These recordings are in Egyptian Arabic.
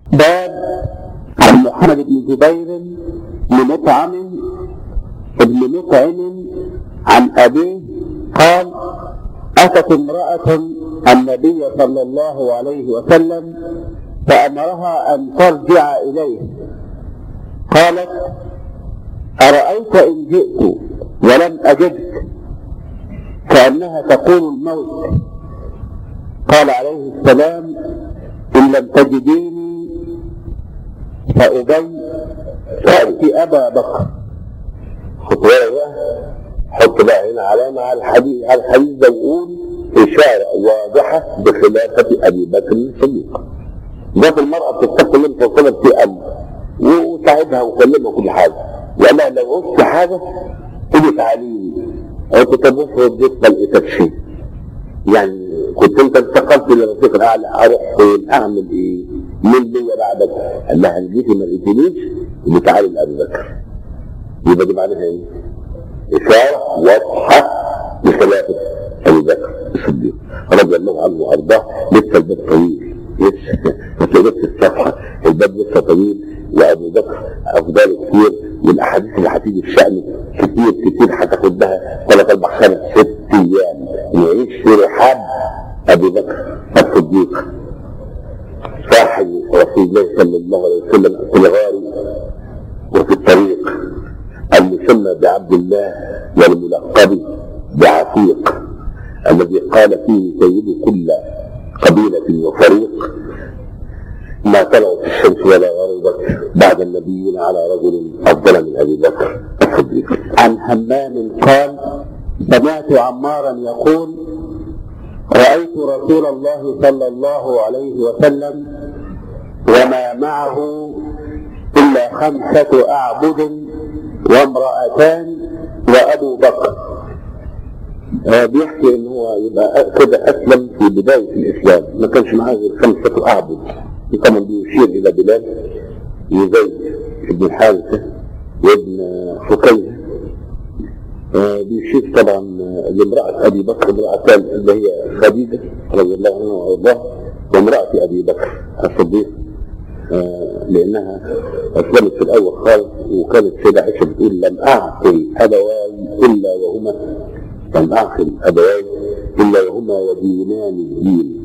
باب عن محمد بن جبير لمطعم ابن مطعم عن أبيه قال أتت امرأة النبي صلى الله عليه وسلم فأمرها أن ترجع إليه قالت أرأيت إن جئت ولم أجدك كأنها تقول الموت قال عليه السلام إن لم تجديني فأبي فأتي أبا بكر خد بالك بقى حط بقى هنا علامة على الحديث على الحديث ده يقول إشارة واضحة بخلافة أبي بكر الصديق جت المرأة بتستقبل من فصلت في أمر وساعدها وكلمها كل حاجة وأنا لو قلت حاجة قولي تعالي أنت تبص وديت ما لقيتك شيء يعني كنت انت انتقلت للرفيق الاعلى اروح فين اعمل ايه؟ مين ليا بعدك؟ قال لها جيتي ما لقيتنيش يبقى تعالي لابي بكر يبقى دي معناها ايه؟ اشاره واضحه بخلافه ابي بكر الصديق رضي الله عنه وارضاه لسه الباب طويل لسه ما تقدرش الصفحه الباب لسه طويل وابو بكر افضل كتير والاحاديث اللي هتيجي في شانه كتير كتير هتاخد لها ثلاث اربع خمس ست ايام نعيش في رحاب ابي بكر الصديق صاحب رسول الله صلى الله عليه وسلم في الغار وفي الطريق المسمى بعبد الله والملقب بعتيق الذي قال فيه سيد كل قبيلة وفريق ما طلعت الشمس ولا غربت بعد النبيين على رجل أفضل من أبي بكر الصديق عن همام قال سمعت عمارا يقول رأيت رسول الله صلى الله عليه وسلم وما معه إلا خمسة أعبد وامرأتان وأبو بكر آه بيحكي ان هو يبقى كده اسلم في بدايه الاسلام ما كانش معاه غير خمسه اعبد طبعا بيشير الى بلال يزيد ابن الحارثه وابن حكيمه آه بيشير طبعا لامراه ابي بكر امراتان اللي هي خديجه رضي الله عنها وارضاها وامراه ابي بكر الصديق آه لانها اسلمت في الاول خالص وكانت سيده عائشه بتقول لم اعقل ابواي الا وهما لم اعقل ابواي الا وهما يدينان الدين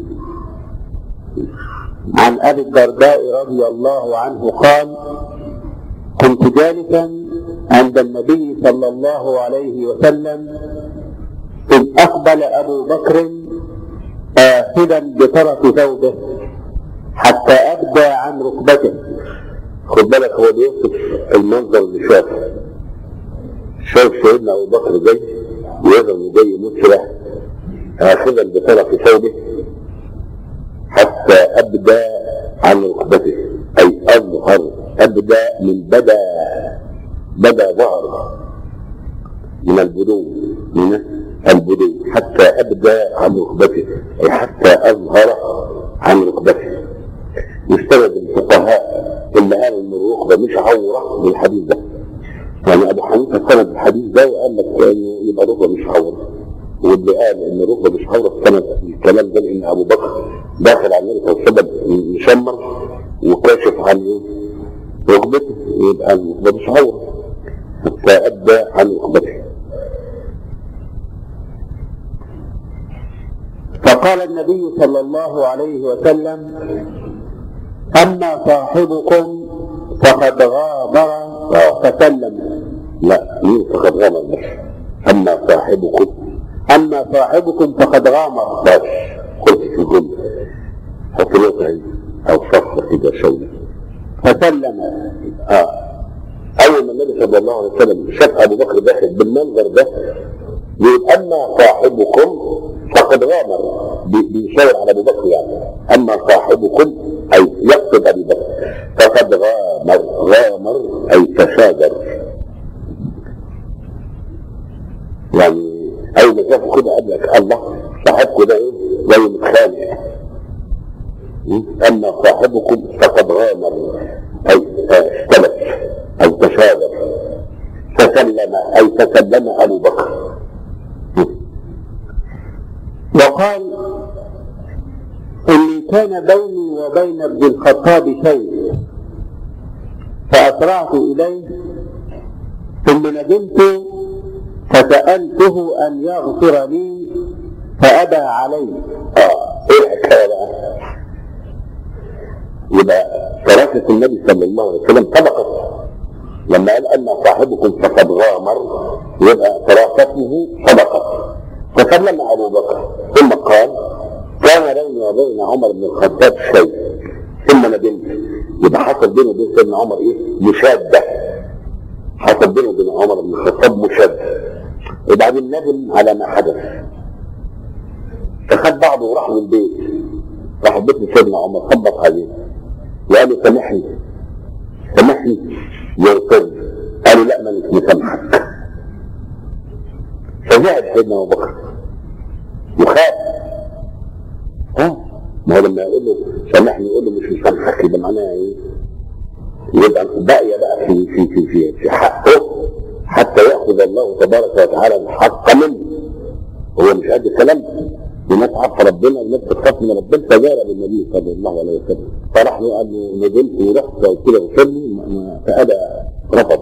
عن ابي الدرداء رضي الله عنه قال كنت جالسا عند النبي صلى الله عليه وسلم اذ اقبل ابو بكر آخذا بطرف ثوبه حتى ابدى عن ركبته خد بالك هو بيوصف المنظر اللي شافه شاف سيدنا ابو بكر جاي ويظهر انه جاي مسرع اخذا بطرف ثوبه حتى ابدى عن ركبته اي اظهر ابدى من بدا بدا ظهر من البدو من البدو حتى ابدى عن ركبته اي حتى اظهر عن ركبته يستند الفقهاء اللي قالوا ان الركبه مش عوره للحديث ده يعني ابو حنيفه سند الحديث ده وقال لك انه يبقى الركبه مش عوره واللي قال ان الركبه مش عوره سند الكلام ده لان ابو بكر داخل على النبي صلى الله عليه وسلم مشمر وكاشف عن ركبته يبقى الركبه مش عوره حتى ادى عن ركبته فقال النبي صلى الله عليه وسلم أما صاحبكم فقد غامر فسلم لا مين فقد غامر بس اما صاحبكم أما صاحبكم فقد غامر بس قلت في الجمله حط نقطه هنا او صفه كده شويه فسلم اه اول ما النبي صلى الله عليه وسلم شاف ابو بكر داخل بالمنظر ده يقول اما صاحبكم فقد غامر بيشاور على ابو بكر يعني اما صاحبكم اي يقصد ابي بكر فقد غامر غامر اي تشاجر يعني اول ما شافوا كده قال لك الله صاحبكم ده ايه زي متخانق اما صاحبكم فقد غامر اي اختلف او تشاجر فسلم اي تسلم ابو بكر وقال إني وكان بيني وبين ابن الخطاب شيء فأسرعت إليه ثم ندمت فسألته أن يغفر لي فأبى علي اه ايه الحكايه بقى؟ يبقى فراسة النبي صلى الله عليه وسلم سبقت لما قال أن صاحبكم فقد غامر يبقى فراسته سبقت فسلم أبو بكر ثم قال كان بيني وبين عمر بن الخطاب شيء ثم ندمت يبقى حصل بينه وبين سيدنا عمر ايه؟ مشاده حصل بينه وبين عمر بن الخطاب مشاده وبعدين ندم على ما حدث فخد بعضه وراح من البيت راح بيت سيدنا عمر خبط عليه وقال له سامحني سامحني يرتد قالوا لا مالك مسامحك فزعل سيدنا ابو بكر وخاف ها ما هو لما يقول له سامحني يقول له مش مسامحك يبقى معناها ايه؟ يبقى باقيه بقى في في في في, في حقه حتى ياخذ الله تبارك وتعالى الحق منه هو مش قد الكلام الناس عارفه ربنا والناس بتخاف من ربنا فجار بالنبي صلى الله عليه وسلم فراح له قال له ندمت ورحت قلت له اغفر لي فابى رفض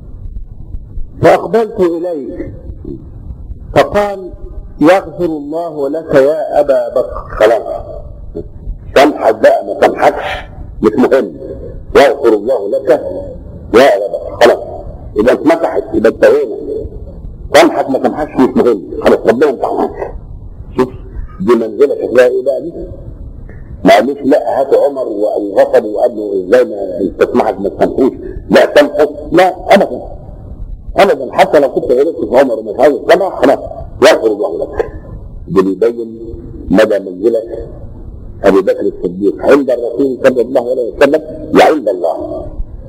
فأقبلت إليه فقال يغفر الله لك يا أبا بكر خلاص سامحك بقى ما سامحكش مش مهم يغفر الله لك يا ابا بكر خلاص يبقى اتمسحت يبقى انتهينا سامحك ما سامحكش مش مهم خلاص ربنا مسامحك شوف دي منزله شكلها ايه بقى دي؟ ما قالوش لا هات عمر وغضب وقال له ازاي ما تسمحك ما تسامحوش لا سامحه لا ابدا ابدا حتى لو كنت غلطت في عمر ومش عايز تسامح خلاص يغفر الله لك ده بيبين مدى منزله ابي بكر الصديق عند الرسول صلى الله عليه وسلم وعند الله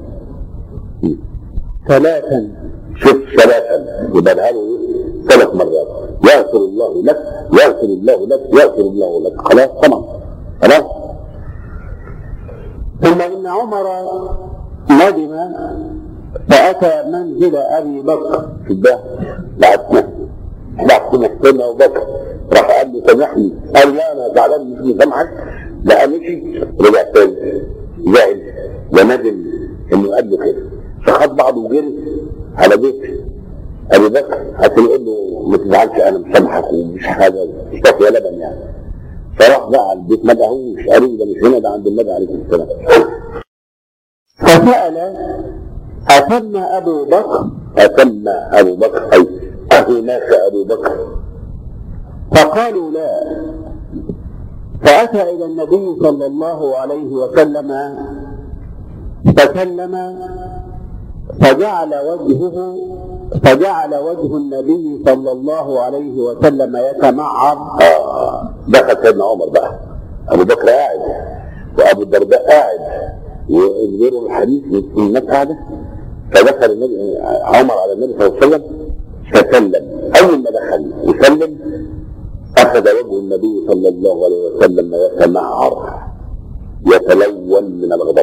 ثلاثا شوف ثلاثا يبقى له ايه؟ ثلاث مرات يغفر الله لك يغفر الله لك يغفر الله لك خلاص طبعا خلاص ثم إن عمر ندم فأتى منزل أبي بكر في ده بعد بعد ما استنى ابو بكر راح قال له سامحني قال لا انا زعلان مش مسامحك لا مشي رجع تاني زعل وندم انه قال له كده فخد بعضه وجري على بيت ابي بكر عشان يقول له ما تزعلش انا مسامحك ومش حاجه اشتكي يا لبن يعني فراح بقى على البيت ما دعوش قالوا له ده مش هنا ده عند النبي عليه الصلاه والسلام فسأل أتم أبو بكر أتم أبو بكر أي أهناك أبو بكر فقالوا لا فأتى إلى النبي صلى الله عليه وسلم فسلم فجعل وجهه فجعل وجه النبي صلى الله عليه وسلم يتمعر آه دخل سيدنا عمر بقى أبو بكر قاعد وأبو الدرداء قاعد وغيره الحديث الناس قاعدة فدخل النبي عمر على النبي صلى الله عليه وسلم فسلم أول ما دخل وسلم أخذ وجه النبي صلى الله عليه وسلم يتمعر يتلون من الغضب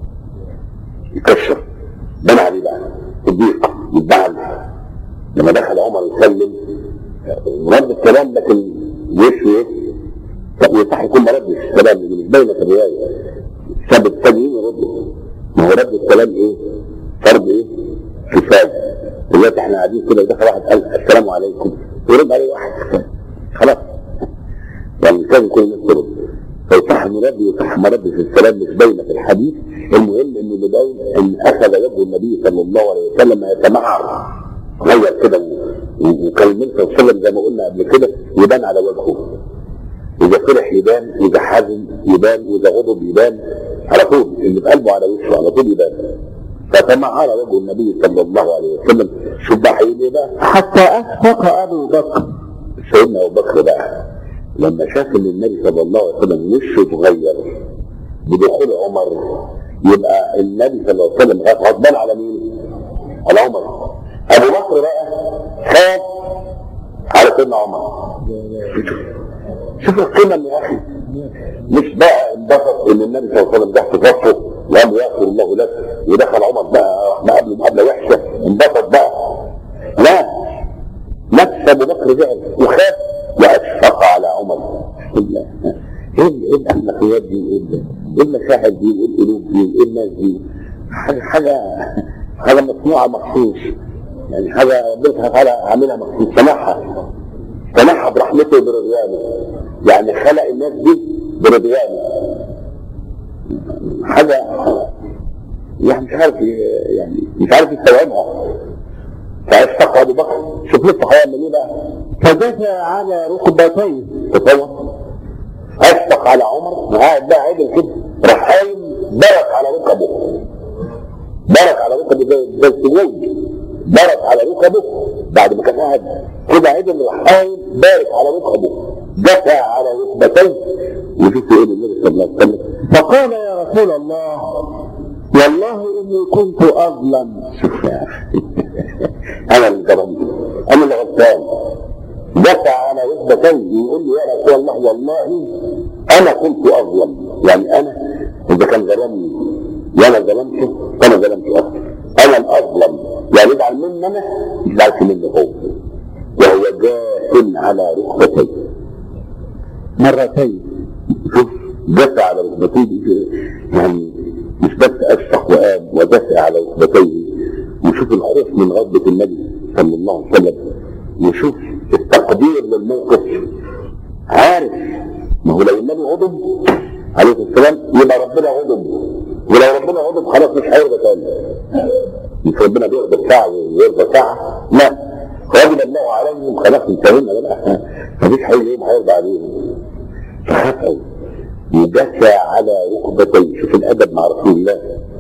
يكشر بنى عليه بقى الضيق يتبعل لما دخل عمر يسلم رد الكلام لكن وشه ايه؟ طب يصح يكون ما ردش الكلام اللي مش باينه في الروايه ساب التانيين يردوا ما هو رد الكلام ايه؟ فرض ايه؟ كفايه دلوقتي احنا قاعدين كده ودخل واحد قال السلام عليكم يرد عليه واحد خلاص يعني مش لازم كل الناس ترد فيصح انه رد ويصح ما ردش الكلام مش باينه في الحديث المهم انه اللي باين ان اخذ وجه النبي صلى الله عليه وسلم يتمعر غير كده و- و- وكان النبي صلى الله عليه وسلم زي ما قلنا قبل كده يبان على وجهه اذا فرح يبان اذا حزن يبان واذا غضب يبان على طول اللي في قلبه على وشه على طول يبان فتمعر وجه النبي صلى الله عليه وسلم شوف بقى هيقول ايه بقى حتى أشفق أبو بكر سيدنا ابو بكر بقى لما شاف ان النبي صلى الله عليه وسلم وشه اتغير بدخول عمر يبقى النبي صلى الله عليه وسلم غض- غضبان على مين؟ على عمر ابو بكر بقى خاف على سيدنا عمر شوف شوف القيمه يا اخي مش بقى انبسط ان النبي صلى الله عليه وسلم تحت صفه وقال له يغفر الله لك ودخل عمر بقى ما قبله مقابله وحشه انبسط بقى لا نفس ابو بكر زعل وخاف واشفق على عمر ايه ايه الاخلاقيات دي وايه ال- ايه المشاعر دي وايه القلوب دي وايه الناس دي حاجه حاجه حاجه مصنوعه مخصوص يعني حاجه ربنا سبحانه وتعالى عاملها مخصوص سمحها سمحها برحمته وبرضوانه يعني خلق الناس دي برضوانه حاجه يعني مش عارف ي- يعني مش عارف يستوعبها فاشتق ابو بكر شوف لسه هيعمل ايه بقى فجثى على ركبتيه تصور اشفق على عمر وقاعد بقى عدل كده راح قايم برك على ركبه برك على ركبه زي زي السجود برك على ركبه بعد ما كان قاعد كده عدل راح قايم بارك على ركبه جثى على ركبتيه وشوف ايه النبي صلى الله عليه وسلم فقال يا رسول الله والله اني كنت اظلم شوف يا أخي. انا اللي ظلمت انا اللي غلطان دفع على ركبتيه يقول لي يا رسول الله والله انا كنت اظلم يعني انا اذا كان ظلمني وانا ظلمته فانا ظلمته اكثر انا الاظلم يعني يزعل مني انا مش زعلت منه هو وهو جاث على ركبتيه مرتين شوف دفع على ركبتيه دي يعني مش بس اشفق وقام ودفع على ركبتيه وشوف الخوف من غضبة النبي صلى الله عليه وسلم وشوف التقدير للموقف عارف ما هو لو النبي غضب عليه السلام يبقى ربنا غضب ولو ربنا غضب خلاص مش هيرضى تاني مش ربنا بيغضب ساعة ويرضى ساعة لا غضب الله عليهم خلاص انتهينا بقى مفيش حي يوم هيرضى عليهم فخاف قوي ودفع على ركبتيه شوف الادب مع رسول الله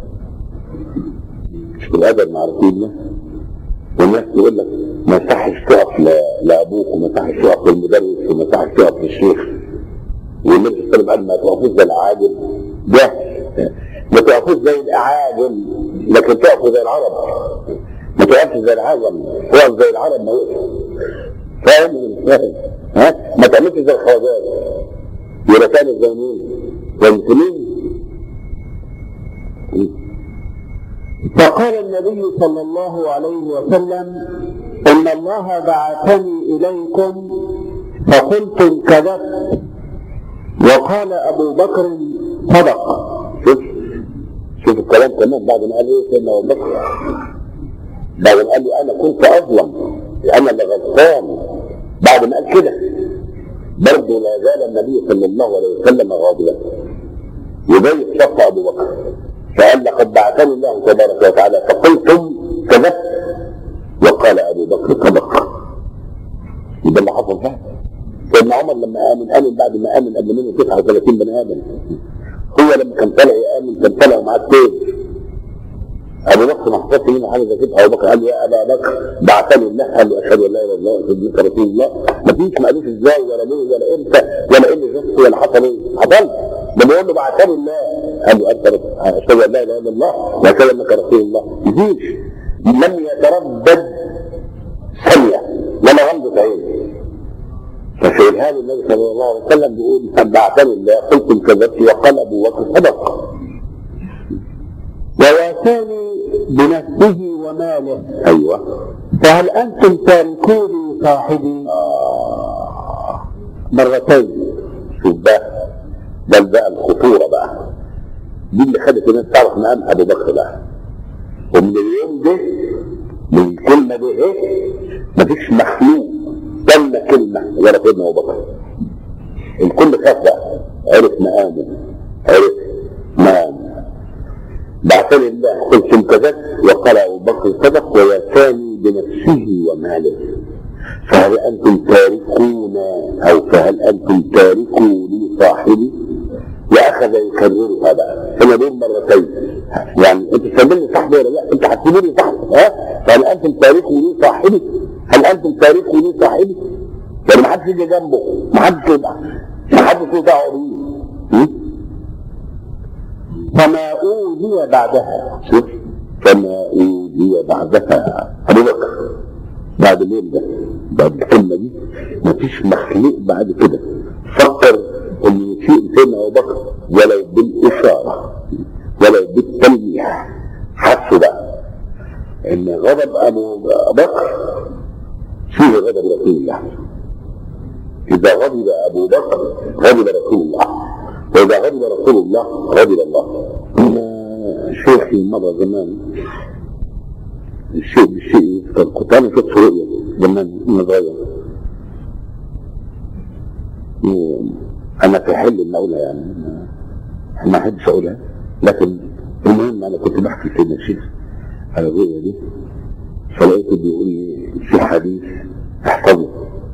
شوف الادب مع رسول الله والناس تقول لك ما يصحش تقف ل- لابوك وما يصحش تقف للمدرس وما يصحش تقف للشيخ والنبي صلى الله عليه وسلم قال ما تقفوش زي العاجل ده ما تقفوش زي الاعاجم لكن تقفوا زي العرب ما تقفش زي العجم تقف زي العرب ما يقف فاهم ولا مش فاهم ها ما تعملش زي الخواجات ولا كان زي مين زي المسلمين فقال النبي صلى الله عليه وسلم ان الله بعثني اليكم فقلتم كذبت وقال ابو بكر صدق شوف شوف الكلام كمان بعد ما قال ايه سيدنا ابو بكر بعد ما قال لي انا كنت اظلم انا اللي غلطان بعد ما قال كده برضه لا زال النبي صلى الله عليه وسلم غاضبا يبين شق ابو بكر فقال لقد بعثني الله تبارك وتعالى فقلتم كذبت وقال ابو بكر صدق يبقى اللي حصل فعلا سيدنا عمر لما امن امن بعد ما امن قبل منه 39 بني ادم هو لما كان طالع يامن كان طالع معاه السيف ابو بكر ما حصلش منه حاجه زي كده ابو بكر قال له يا ابا بكر بعثني الله قال له اشهد ان لا اله الا الله واشهد انك رسول الله ما فيش ما قالوش ازاي ولا ليه ولا امتى ولا ايه اللي شفته ولا حصل ايه حصل ده بيقول له بعثني الله قال له انت رسول- اشهد ان لا اله الا الله واشهد انك رسول الله مفيش لم يتردد ثانيه ولا غمضه عين فسئلها له النبي صلى الله عليه وسلم بيقول بعثني الله قلتم كذبت وقال ابو بكر صدق وواساني بنفسه وماله ايوه فهل انتم تاركوني صاحبي آه. مرتين شوف بقى ده بقى الخطوره بقى دي اللي خدت الناس تعرف مقام ابو بكر بقى ومن اليوم ده من الكلمه دي ايه مفيش مخلوق تم كلمه ولا سيدنا ابو بكر الكل خاف بقى عرف مقامه عرف مقامه بعثني الله قلتم كذبت وقال ابو بكر صدق ووفاني بنفسه وماله فهل انتم تاركون او فهل انتم تاركوا لي صاحبي واخذ يكررها بقى هنا دول مرتين يعني انت تسميني صاحبي ولا لا انت هتسميني صاحبي ها فهل انتم تاركوا لي صاحبي هل انتم تاركوا لي صاحبي يعني ما حدش يجي جنبه ما حدش يبقى ما حدش يدعوا بيه م? فما اوذي بعدها شوف فما اوذي بعدها ابو بكر بعد اليوم ده بعد الكلمه دي مفيش مخلوق بعد كده فكر ان يسيء سيدنا ابو بكر ولو بالاشاره ولو بالتلميح حسوا بقى ان غضب ابو بكر فيه غضب رسول الله كده إذا غضب أبو بكر غضب رسول الله وإذا غضب رسول الله غضب الله أنا شيخي مضى زمان الشيء بالشيء يذكر كنت أنا شفت رؤية زمان وأنا صغير أنا في حل إن أقولها يعني ما أحبش أقولها لكن المهم أنا كنت بحكي سيدنا الشيخ على الرؤية دي فلقيته بيقول لي في حديث احفظه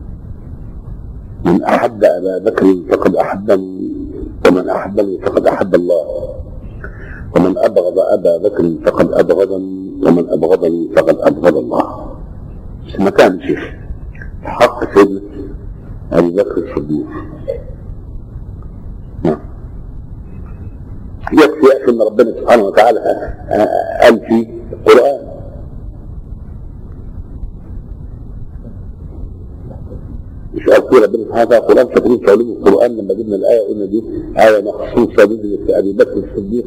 من أحب أبا بكر فقد أحبني ومن أحبني فقد أحب الله ومن أبغض أبا بكر فقد أبغضني ومن أبغضني فقد أبغض الله بس مكان شيخ حق سيدنا أبي بكر الصديق نعم يكفي يا أخي أن ربنا سبحانه وتعالى قال في القرآن مش قال في ربنا سبحانه وتعالى القرآن فاكرين في علوم القرآن لما جبنا الآية قلنا دي آية مخصوصة نزلت في أبي بكر الصديق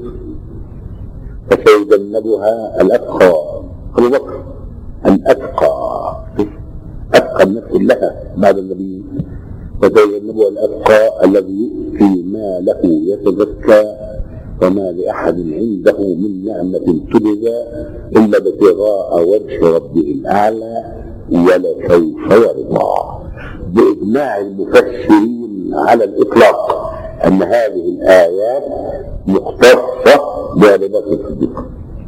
فسيجنبها الأتقى أبو بكر الأتقى أتقى الناس كلها بعد النبي وسيجنبها الأتقى الذي يؤتي ماله يتزكى وما لأحد عنده من نعمة تجزى إلا ابتغاء وجه ربه الأعلى ولسوف يرضى بإجماع المفسرين على الإطلاق أن هذه الآيات مختصة بأبي بكر الصديق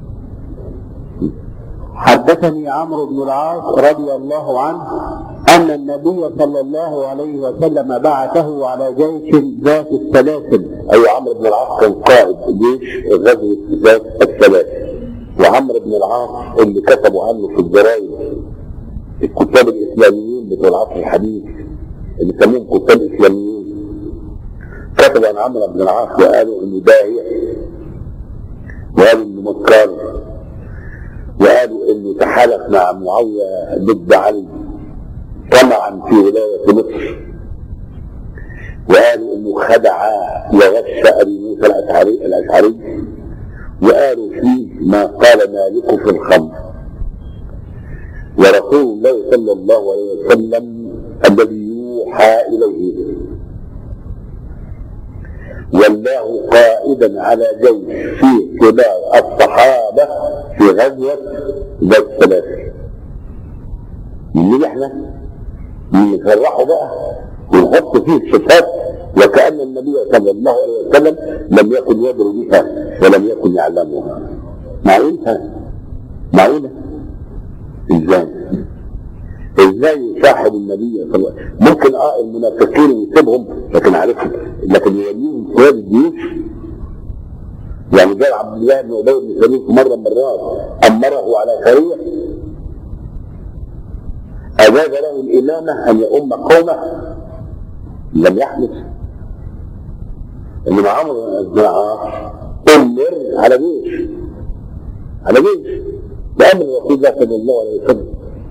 حدثني عمرو بن العاص رضي الله عنه أن النبي صلى الله عليه وسلم بعثه على جيش ذات السلاسل أي عمرو بن العاص كان قائد جيش غزوة ذات السلاسل وعمرو بن العاص اللي كتبوا عنه في الجرايد الكتاب الإسلاميين بتوع العصر الحديث اللي سموهم كتاب إسلاميين كتبوا عن عمرو بن العاص وقالوا إنه داهية وقالوا إنه مكار وقالوا إنه تحالف مع معاوية ضد علي طمعا في ولاية مصر وقالوا انه خدع وغش ابي موسى الاشعري الاشعري وقالوا فيه ما قال مالك في الخمر ورسول الله صلى الله عليه وسلم الذي يوحى اليه والله قائدا على جيش فيه كبار الصحابه في غزوه ذات السلاسل من احنا نفرحه بقى ونحط فيه الصفات وكأن النبي صلى الله عليه وسلم لم يكن يدري بها ولم يكن يعلمها معقولة معقولة ازاي ازاي يصاحب النبي صلى الله عليه وسلم ممكن اه المنافقين يسيبهم لكن عارفهم لكن يوليهم قيادة الجيوش يعني جاء عبد الله بن ابي بن سلول مره من مرات امره على سريه أجاز له الإمامة أن يؤم قومه لم يحدث إنما عمرو بن العاص أمر على جيش على جيش بأمر رسول الله صلى الله عليه وسلم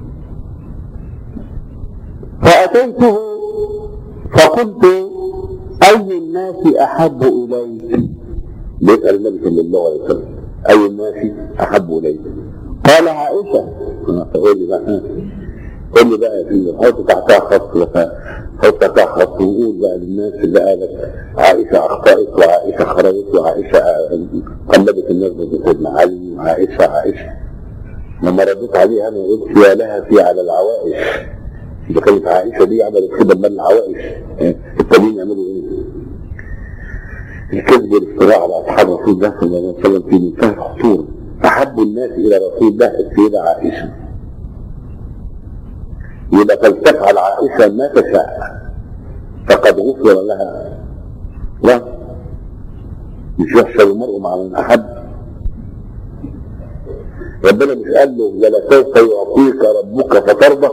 فأتيته فقلت أي الناس أحب إليك بيسأل النبي صلى الله عليه وسلم أي الناس أحب إليك قال عائشة تقول لي بقى قول لي بقى يا سيدي حط تحتها خط لك حط تحتها خط وقول بقى للناس اللي قالت عائشة أخطأت وعائشة خرجت وعائشة قلبت الناس ضد سيدنا علي وعائشة عائشة لما رديت عليها أنا قلت يا لها في على العوائش إذا كانت عائشة دي عملت كده بل العوائش التانيين يعملوا إيه؟ الكذب والافتراء على أصحاب رسول الله صلى الله عليه وسلم في منتهى الخطورة أحب الناس إلى رسول الله السيدة عائشة يبقى فلتفعل عائشة ما تشاء فقد غفر لها لا مش يحشر المرء مع من أحب ربنا مش قال له ولسوف يعطيك ربك فترضى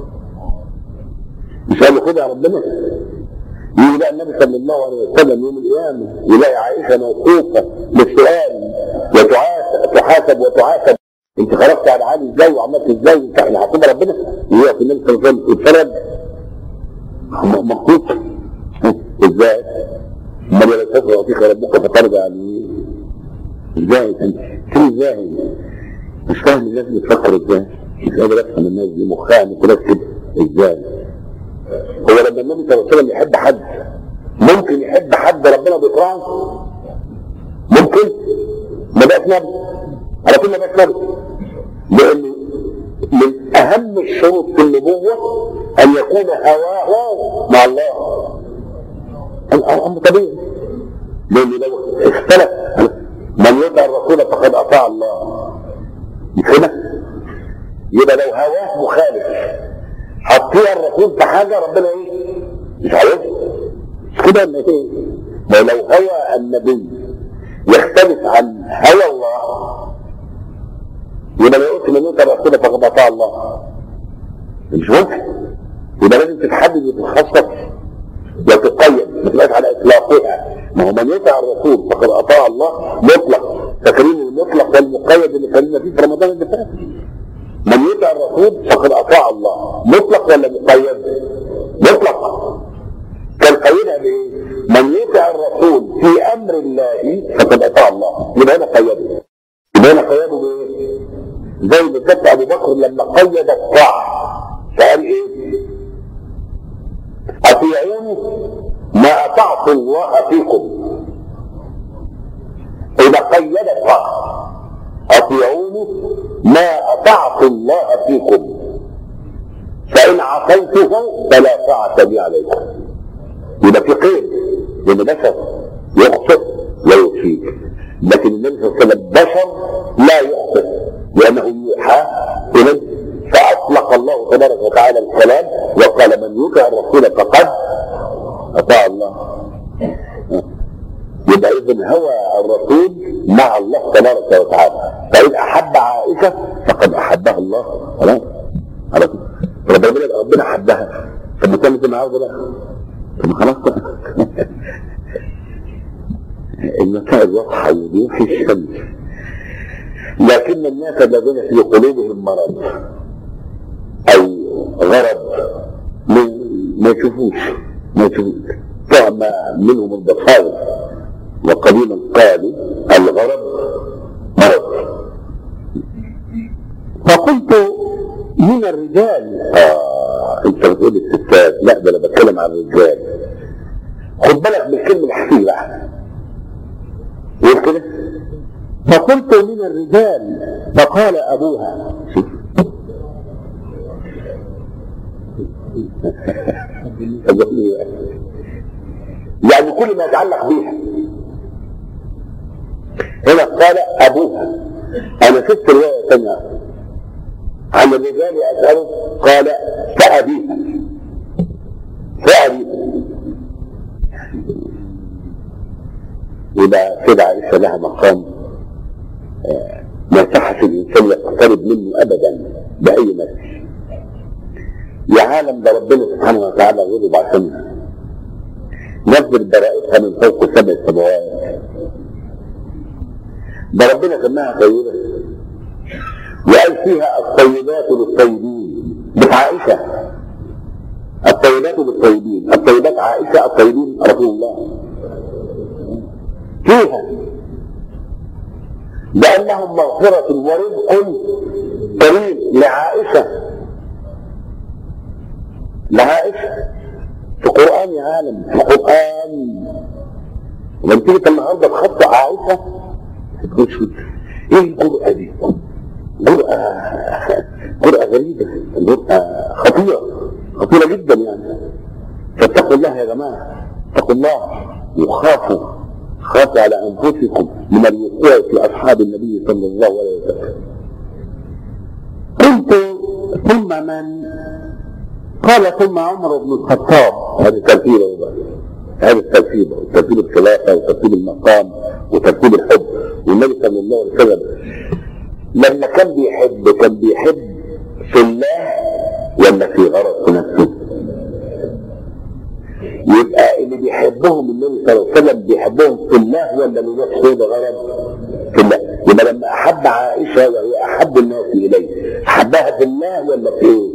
مش قال له خد يا ربنا يجي بقى النبي صلى الله عليه وسلم يوم القيامة يلاقي عائشة موقوفة للسؤال وتحاسب تحاسب وتعاتب انت خرجت على علي ازاي وعملت ازاي انت احنا هتبقى ربنا يقف النبي صلى الله عليه وسلم اتفرج مخطوط ازاي؟ امال ولا سوف يعطيك ربك فترضى يعني ازاي انت ازاي؟ مش فاهم الناس بتفكر ازاي؟ مش قادر افهم الناس دي مخها متركب ازاي؟ هو لما النبي صلى الله عليه وسلم يحب حد ممكن يحب حد ربنا بيكرهه ممكن ما بقاش نبي على طول ما بقاش نبي لان من اهم الشروط في النبوه ان يكون هواه مع الله الامر طبيعي لان لو اختلف من يطع الرسول فقد اطاع الله مش كده؟ يبقى لو هواه مخالف هتطيع الرسول في حاجه ربنا ايه؟ مش عايزها مش كده ولا ايه؟ ما لو هوى النبي يختلف عن هوى الله يبقى لو قلت من يطع الرسول فقد اطاع الله مش ممكن يبقى لازم تتحدد وتتخصص وتقيد ما تبقاش على اطلاقها ما هو من يطع الرسول فقد اطاع الله مطلق فاكرين المطلق والمقيد اللي اتكلمنا فيه في رمضان اللي فات من يطع الرسول فقد اطاع الله مطلق ولا مقيد؟ مطلق كان قيدها بايه؟ من يطع الرسول في امر الله فقد اطاع الله يبقى هنا قيده يبقى هنا قيده بايه؟ زي بالظبط ابو بكر لما قيد الطاعه فقال ايه؟ اطيعوني ما اطعت الله فيكم اذا قيد الطاعه اطيعوني ما اطعت الله فيكم فان عصيته فلا طاعه لي عليكم يبقى في قيد لان بشر يخطئ لا يصيب لكن النبي صلى الله عليه وسلم بشر لا يخطئ لانه يوحى اليه فاطلق الله تبارك وتعالى الكلام وقال من يطع الرسول فقد اطاع الله يبقى اذا هوى الرسول مع الله تبارك وتعالى فإن أحب عائشة فقد أحبها الله خلاص على طول ربنا ربنا أحبها طب ما كانت معاه بقى طب خلاص بقى المسائل واضحة وضوح الشمس لكن الناس الذين في قلوبهم مرض أو غرض ما يشوفوش ما يشوفوش فهم منهم البصائر وقليلا قالوا الغرض مرض فقلت من الرجال اه انت بتقول الستات لا ده انا بتكلم عن الرجال خد بالك من الكلمه الحقيقيه بقى يقول كده فقلت من الرجال فقال ابوها شوف يعني كل ما يتعلق بيها هنا قال ابوها انا شفت روايه ثانيه عن الرجال اساله قال فابيها فابيها يبقى كده عائشه لها مقام ما يصحش الانسان يقترب منه ابدا باي نفس يا عالم ده ربنا سبحانه وتعالى غضب عشانها نزل برائتها من فوق سبع سماوات ده ربنا سماها طيبة وقال فيها الطيبات للطيبين مش عائشة الطيبات للطيبين الطيبات عائشة الطيبين رسول الله فيها لأنهم مغفرة ورزق كريم لعائشة لعائشة في قرآن يا عالم في قرآن لما تيجي النهارده تخطئ عائشة تقول شو ايه الجرأة دي؟ جرأة جرأة غريبة جرأة خطيرة خطيرة جدا يعني فاتقوا الله يا جماعة اتقوا الله وخافوا خافوا على انفسكم من الوقوع في اصحاب النبي صلى الله عليه وسلم قلت ثم من قال ثم عمر بن الخطاب هذه ترتيبه بقى هذه الترتيب ترتيب الخلافه وترتيب المقام وترتيب الحب والنبي صلى الله عليه وسلم لما كان بيحب كان بيحب في الله ولا في غرض في نفسه يبقى اللي بيحبهم النبي صلى الله عليه وسلم بيحبهم في الله ولا لنفسه بغرض في الله يبقى لما احب عائشه وهي احب الناس اليه احبها في الله ولا في ايه؟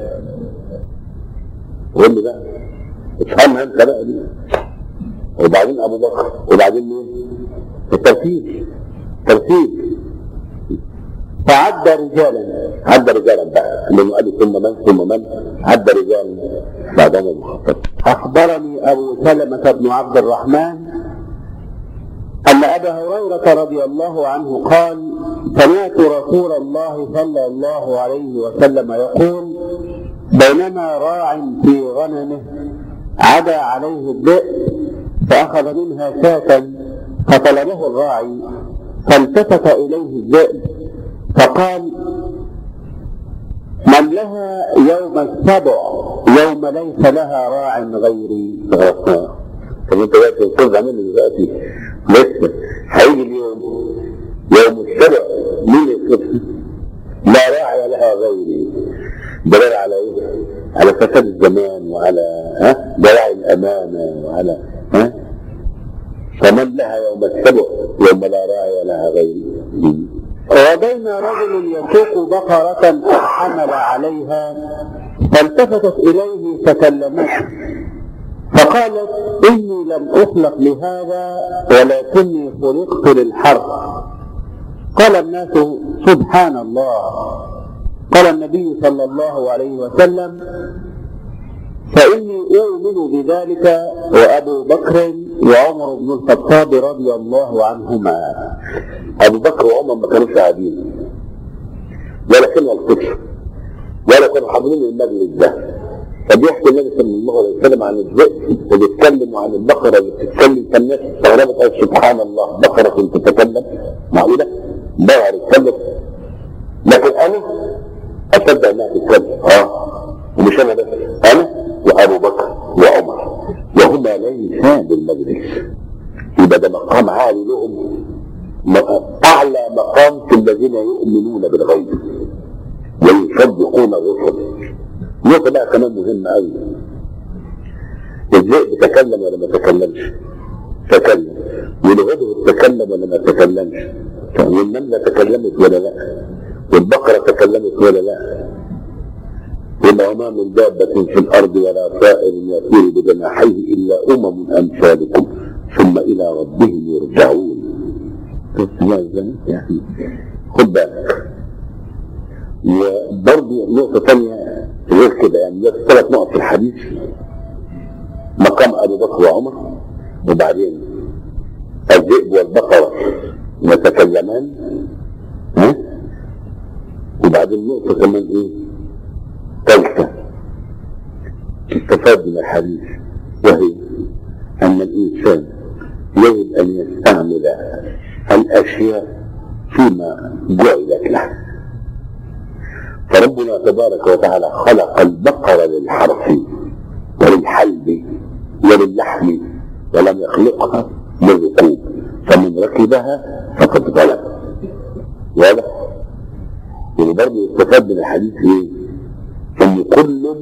قول لي بقى افهمها انت بقى دي وبعدين ابو بكر وبعدين مين؟ الترتيب ترتيب فعد رجالا عد رجالا بقى لانه قال ثم من ثم من عد رجالا بعد عمر بن الخطاب أخبرني أبو سلمة بن عبد الرحمن أن أبا هريرة رضي الله عنه قال سمعت رسول الله صلى الله عليه وسلم يقول بينما راع في غنمه عدا عليه الذئب فأخذ منها شاة فطلبه الراعي فالتفت إليه الذئب فقال من لها يوم السبع يوم ليس لها راع غيري طب انت دلوقتي بتوزع مني دلوقتي لسه هيجي اليوم يوم السبع مين يصرف لا راعي لها غيري دلال على ايه؟ على فساد الزمان وعلى ها دراعي الامانه وعلى ها فمن لها يوم السبع يوم لا راعي لها غيري وبين رجل يسوق بقرة حمل عليها فالتفتت إليه فكلمته فقالت إني لم أخلق لهذا ولكني خلقت للحرب قال الناس سبحان الله قال النبي صلى الله عليه وسلم فإني أؤمن بذلك وأبو بكر وعمر بن الخطاب رضي الله عنهما ابو بكر وعمر ما كانوش قاعدين ولا كانوا القدس ولا كانوا حاضرين المجلس ده فبيحكي النبي صلى الله عليه وسلم عن الذئب وبيتكلم عن البقره اللي بتتكلم فالناس استغربت قالت سبحان الله بقره كنت تتكلم معقوله؟ بقره تتكلم لكن انا اصدق انها تتكلم اه ومش انا بس انا وابو بكر وعمر وهما ليسان بالمجلس يبقى ده مقام عالي لهم اعلى مقام في الذين يؤمنون بالغيب ويصدقون الرسل نقطه بقى كمان مهمه قوي الذئب تكلم ولا ما تكلمش تكلم والهدهد تكلم ولا ما تكلمش والنمله تكلمت ولا لا والبقره تكلمت ولا لا وما وما من دابة في الأرض ولا طائر يطير بجناحيه إلا أمم أمثالكم ثم إلى ربهم يرجعون يعني خد بالك وبرضه نقطة ثانية غير كده يعني ده ثلاث نقط في الحديث مقام أبو بكر وعمر وبعدين الذئب والبقرة يتكلمان ها وبعدين نقطة كمان إيه ثالثة استفاد من الحديث وهي أن الإنسان يجب أن يستعمل الأشياء فيما جعلت له فربنا تبارك وتعالى خلق البقر للحرث وللحلب وللحم ولم يخلقها للركوب فمن ركبها فقد غلب واضح؟ يعني برضه يستفاد من الحديث ايه؟ ان كل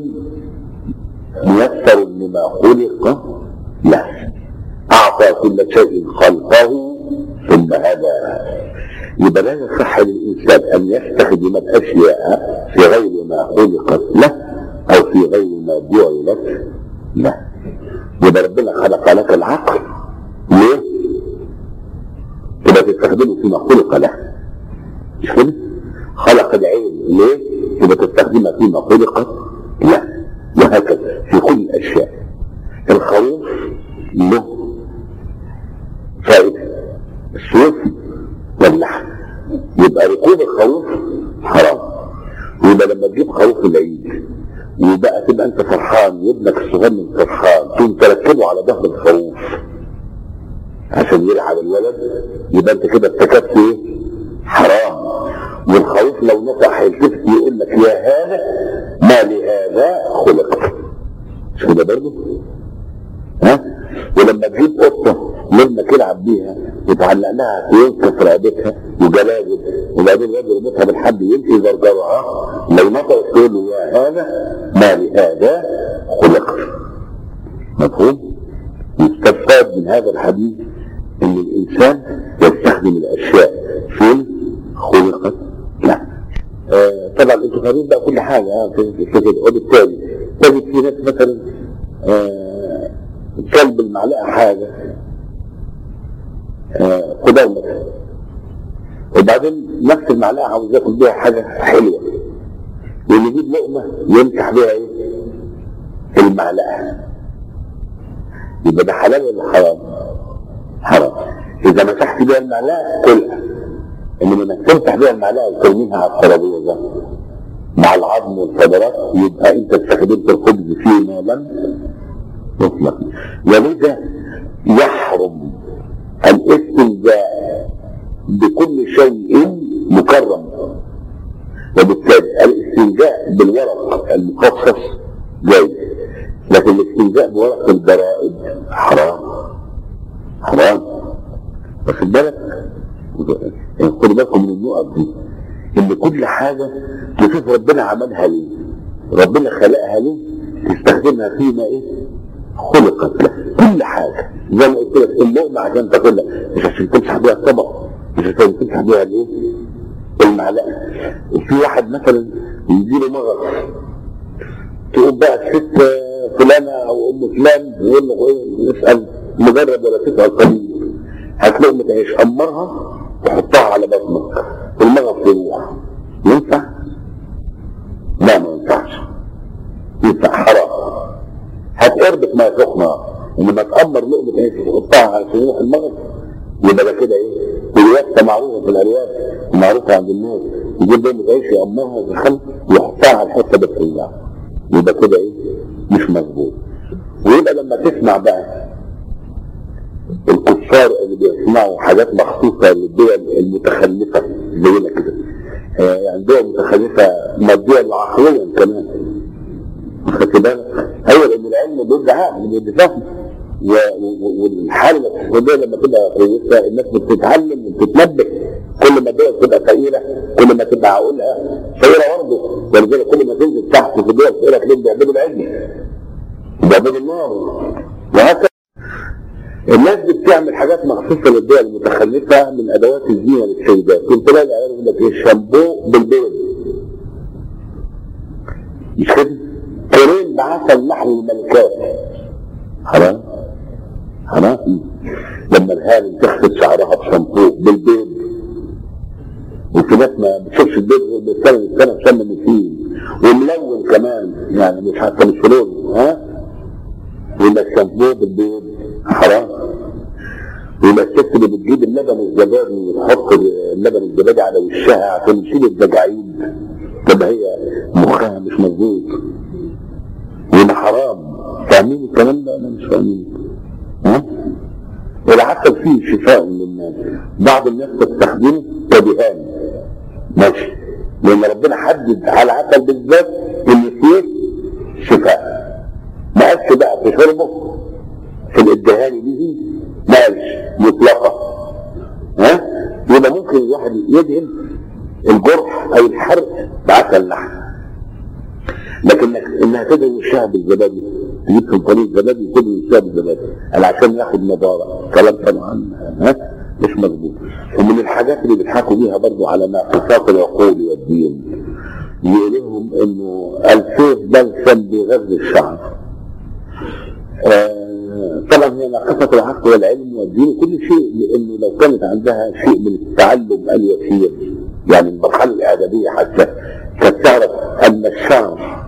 ميسر لما خلق له اعطى كل شيء خلقه ثم هدى يبقى لا يصح للانسان ان يستخدم الاشياء في غير ما خلقت له او في غير ما جعلت له يبقى ربنا خلق لك العقل ليه؟ تبقى تستخدمه فيما خلق له مش كده؟ خلق العين ليه؟ تبقى تستخدمها فيما خلقت له وهكذا في كل الاشياء الخروف له فائده السيف واللحم يبقى ركوب الخروف حرام ويبقى لما تجيب خروف العيد وبقى تبقى انت فرحان وابنك الصغير فرحان تقوم تركبه على ظهر الخروف عشان يلعب الولد يبقى انت كده ارتكبت ايه؟ حرام والخروف لو نطق هيلتفت يقول لك يا هذا ما لهذا خلقت مش كده برضه؟ ها؟ ولما تجيب قطه لما يلعب بيها وتعلق لها ينكف رقبتها وجلاجل وبعدين الواد يربطها بالحبل يمشي يزرجرها لو نطق تقول له يا هذا ما لهذا خلقت مفهوم؟ يستفاد من هذا الحديث ان الانسان يستخدم الاشياء فين خلقت لا آه طبعا انتوا فاهمين بقى كل حاجه آه في كده وبالتالي تجد في ناس مثلا آه كلب المعلقه حاجه آه خضار مثلا وبعدين نفس المعلقه عاوز ياكل بيها حاجه حلوه ويجيب لقمه يمسح بيها ايه؟ المعلقه يبقى ده حلال ولا حرام؟ حرام اذا مسحت بيها المعلقه كلها انما انك تمسح بيها المعلقه وترميها على الترابيزه مع العظم والفضلات يبقى انت استخدمت الخبز فيما لم يطلق ولذا يحرم الاستنجاء بكل شيء مكرم وبالتالي الاستنجاء بالورق المخصص جيد لكن الاستنجاء بورق الجرائد حرام حرام واخد بالك يعني خدوا بالكم من النقط دي ان كل حاجه تشوف ربنا عملها ليه ربنا خلقها ليه تستخدمها فيما ايه خلقت له كل حاجه زي ما قلت لك اللقمه عشان تاكلها مش عشان تمسح بيها الطبق مش عشان تمسح بيها الايه المعلقه وفي واحد مثلا يجي له مغص تقوم بقى الست فلانه او ام فلان يقول له ايه نسال مجرد ولا تسال قليل هات لقمه عيش امرها وحطها على بطنك المغص يروح ينفع؟ لا ما ينفعش ينفع حرام هات قربة ميه سخنه ولما تأمر لقمة عيش وتحطها على يروح المغص يبقى ده كده ايه؟ الوقت معروفه في الارياف ومعروفه عند الناس يجيب لقمة عيش يأمرها ويخل ويحطها على الحته بترجع يبقى كده ايه؟ مش مظبوط ويبقى لما تسمع بقى الكفار اللي بيصنعوا حاجات مخصوصة للدول المتخلفة زينا كده آه، يعني دول متخلفة ماديا وعقليا كمان خدت بالك؟ ايوه لان العلم بيدي عقل بيدي فهم و- و- والحاله الاقتصاديه لما تبقى كويسه الناس بتتعلم وبتتنبه كل ما الدول تبقى فقيره كل ما تبقى عقولها فقيره برضه ولذلك كل ما تنزل تحت في الدول فقيره تلاقيهم بيعبدوا العلم بيعبدوا النار وهكذا الناس دي بتعمل حاجات مخصوصه للدول المتخلفه من ادوات الزينه للسيدات كنت تلاقي العيال يقول لك ايه شامبو بالبيض مش كده؟ كريم بعسل نحل الملكات حرام حرام لما الهانم تغسل شعرها بشامبو بالبيض وفي ناس ما بتشوفش البيض غير بالسنه السنه بشم النسيم وملون كمان يعني مش حتى مش لون ها ولا الشامبو بالبيض حرام ويبقى الست اللي بتجيب اللبن الزبادي وتحط اللبن الزبادي على وشها عشان تشيل الزجاعيد تبقى هي مخها مش مظبوط وده حرام فاهمين الكلام ده انا مش فاهمين ها والعسل فيه شفاء للناس بعض الناس تستخدمه كدهان ماشي لان ربنا حدد على العسل بالذات ان فيه شفاء ما قالش بقى في شربه في الادهان به ما قالش مطلقه ها يبقى ممكن الواحد يدهن الجرح او الحرق بعسل لحم لكن انها تدهن وشها بالزبادي تجيب سلطانية زبادي وتدهن وشها بالزبادي قال عشان ياخد نضاره كلام طبعا ها مش مظبوط ومن الحاجات اللي بيضحكوا بيها برضو على ناقصات العقول والدين يقول لهم انه السيف بلسم بغزل الشعر آه طبعا هي ناقصة العقل والعلم والدين كل شيء لانه لو كانت عندها شيء من التعلم اليسير يعني المرحلة الإعدادية حتى كانت تعرف أن الشعر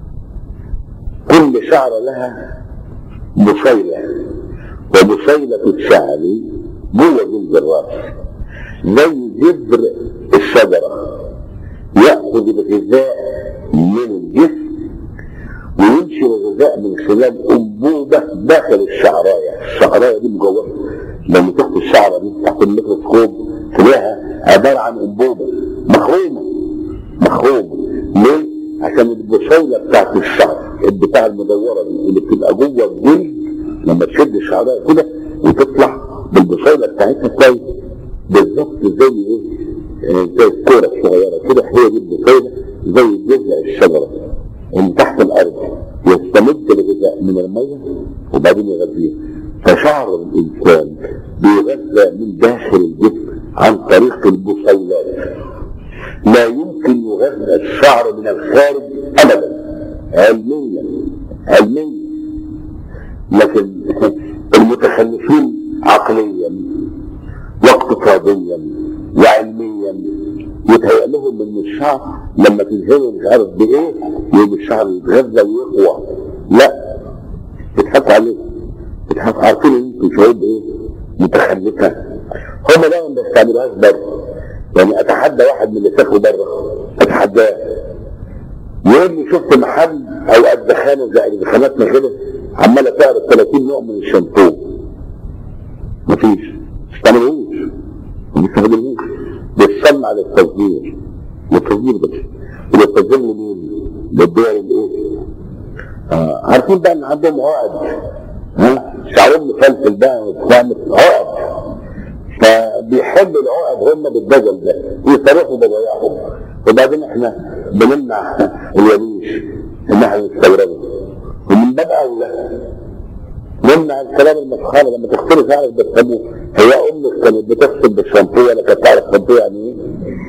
كل شعر لها بصيلة وبصيلة الشعر جوه جلد الرأس زي جذر الشجرة يأخذ الغذاء من الجسم ويمشي الغذاء من خلال أنبوبة داخل الشعراية الشعراية دي مجوفة لما تاخد الشعرة دي تحت الميكروسكوب تلاقيها عبارة عن أنبوبة مخرومة مخرومة ليه؟ عشان البصيلة بتاعت الشعر البتاع المدورة دي اللي بتبقى جوه الجلد لما تشد الشعراية كده وتطلع بالبصيلة بتاعتها تلاقي بالظبط زي ايه؟ زي الكورة الصغيرة كده هي دي البصيلة زي جذع الشجرة اللي تحت الأرض يستمد الغذاء من المية وبعدين يغذيه فشعر الإنسان بيغذى من داخل الجسم عن طريق البصيلات لا يمكن يغذى الشعر من الخارج أبدا علميا علميا لكن المتخلفين عقليا واقتصاديا وعلميا يوميا يتهيأ لهم ان الشعر لما تدهنه مش عارف بايه يوم الشعر يتغذى ويقوى لا بيضحكوا عليه بيضحكوا عارفين ان انتوا شعوب ايه متخلفه هم لا ما بيستعملوهاش بره يعني اتحدى واحد من اللي سافروا بره اتحداه يقول لي شفت محل او الدخانه زي دخاناتنا كده عماله تعرض 30 نوع من الشامبو مفيش ما استعملوش ما بيستخدموش بيتصنع للتصدير للتصدير بس وللتصدير لمين؟ للدول الايه؟ آه. عارفين بقى ان عندهم عقد ها شعرهم مفلفل بقى وبتعمل عقد فبيحبوا العقد هم بالدجل ده ويصرفوا بضياعهم وبعدين احنا بنمنع اليميش ان احنا نستورده ومن باب اولى نمنع الكلام المسخره لما تغسلي شعرك بالصابون هي امك كانت بتغسل بالشامبو ولا كانت تعرف شامبو يعني ايه؟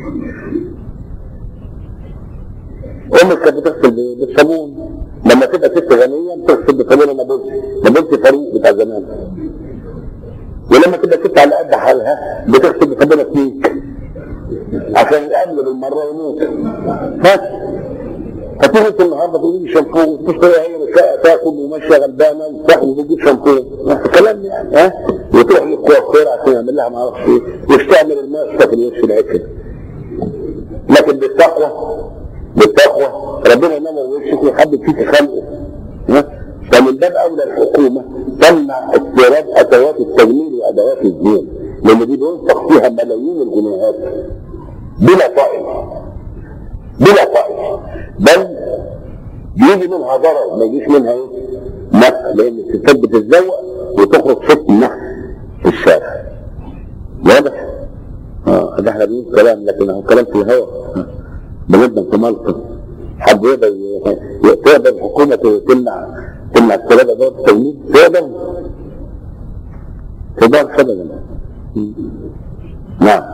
امك كانت بتغسل بالصابون لما تبقى ست غنيه بتغسل بصابون نابلسي نابلسي فاروق بتاع زمان ولما تبقى ست على قد حالها بتغسل بصابونه فيك عشان الامن بالمره يموت بس فتيجي النهارده تقول لي شامبو تشتري هي مش تاكل وماشيه غلبانه وتاخد وتجيب شامبو كلام يعني ها وتروح للكوافير عشان يعمل لها ما اعرفش ايه وتعمل الماء في الوش العكر لكن بالتقوى بالتقوى ربنا انما وشك ويحبب فيك خلقه فمن باب اولى الحكومه تمنع استيراد ادوات التجميل وادوات الزين لان دي بينفق فيها ملايين الجنيهات بلا طائل بلا طائل بل بيجي منها ضرر ما يجيش منها ايه؟ نفع لان الستات بتتزوق وتخرج صوت النفس في الشارع واضح؟ اه ده احنا بنقول كلام لكن هو كلام في الهواء بنبدا في ملطه حد يقدر تقدر الحكومه تمنع تمنع الثلاثه دول التجميل تقدر تقدر ابدا نعم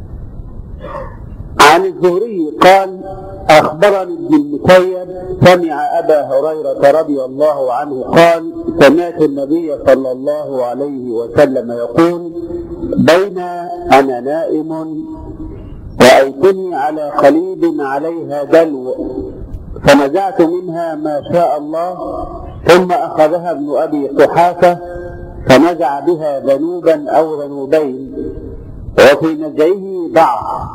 عن الزهري قال أخبرني ابن المسيب سمع أبا هريرة رضي الله عنه قال سمعت النبي صلى الله عليه وسلم يقول بين أنا نائم رأيتني على قليب عليها دلو فنزعت منها ما شاء الله ثم أخذها ابن أبي قحافة فنزع بها ذنوبا أو ذنوبين وفي نزعه ضعف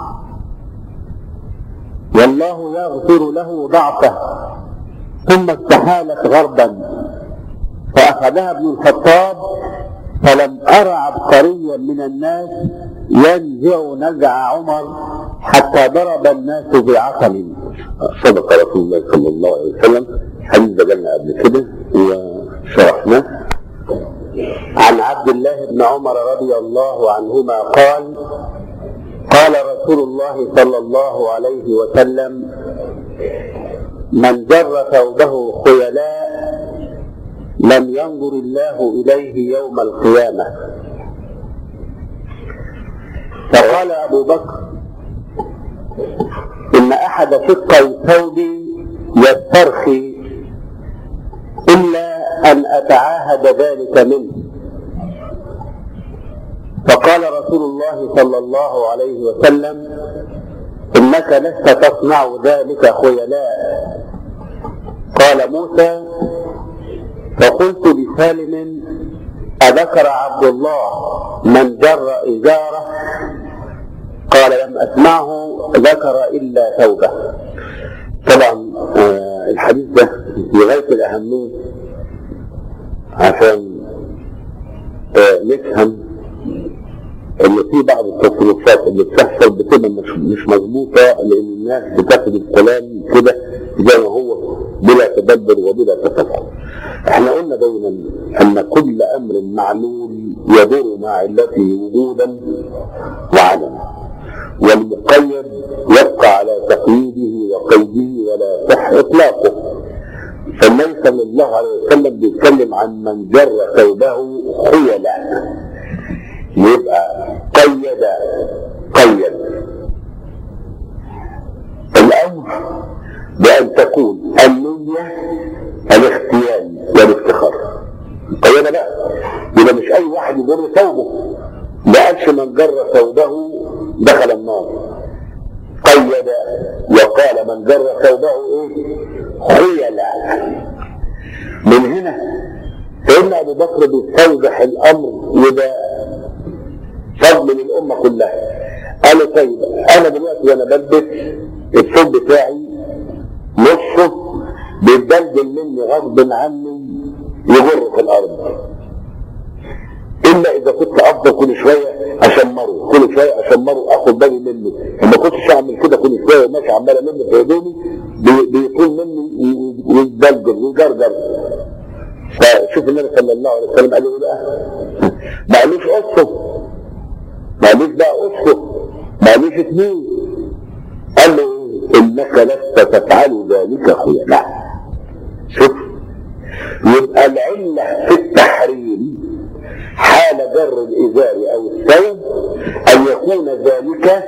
والله يغفر له ضعفه ثم استحالت غربا فأخذها ابن الخطاب فلم أرى عبقريا من الناس ينزع نزع عمر حتى ضرب الناس بعقل صدق رسول الله صلى الله عليه وسلم حديث ده جالنا قبل كده وشرحناه عن عبد الله بن عمر رضي الله عنهما قال قال رسول الله صلى الله عليه وسلم من جر ثوبه خيلاء لم ينظر الله إليه يوم القيامة فقال أبو بكر إن أحد شقي الثوب يسترخي إلا أن أتعاهد ذلك منه فقال رسول الله صلى الله عليه وسلم إنك لست تصنع ذلك خيلاء قال موسى فقلت لسالم أذكر عبد الله من جر إزاره قال لم أسمعه ذكر إلا توبة طبعا آه الحديث ده في غاية الأهمية عشان آه نفهم ان في بعض التصرفات اللي بتحصل بتبقى مش مش مظبوطه لان الناس بتاخد الكلام كده زي ما هو بلا تدبر وبلا تفكر. احنا قلنا دايما ان كل امر معلول يدور مع علته وجودا وعدما. والمقيد يبقى على تقييده وقيده ولا يصح اطلاقه. فالنبي صلى الله عليه وسلم بيتكلم عن من جر ثوبه خيلا يبقى قيد قيد الامر بان تكون النية الاختيار والافتخار قيد لا يبقى مش اي واحد يجر ثوبه ما قالش من جر ثوبه دخل النار قيد وقال من جر ثوبه ايه خيلا من هنا سيدنا ابو بكر بيستوضح الامر وده فضل للامه كلها قالوا طيب انا دلوقتي وانا بلبس الثوب بتاعي نصه بيتدلدل مني غصب عني يجر في الارض الا اذا كنت افضل كل شويه اشمره كل شويه اشمره اخد بالي منه وما كنتش اعمل كده كل شويه وماشي عمال الم في هدومي بي- بيطول مني ويتدلدل ويجرجر فشوف النبي صلى الله عليه وسلم قال له ايه بقى؟ ما قالوش قصه ما قالوش بقى قصه ما قالوش اثنين قال له إيه؟ انك لست تفعل ذلك خيلاء شوف يبقى العله في التحريم حال جر الازار او الثوب ان يكون ذلك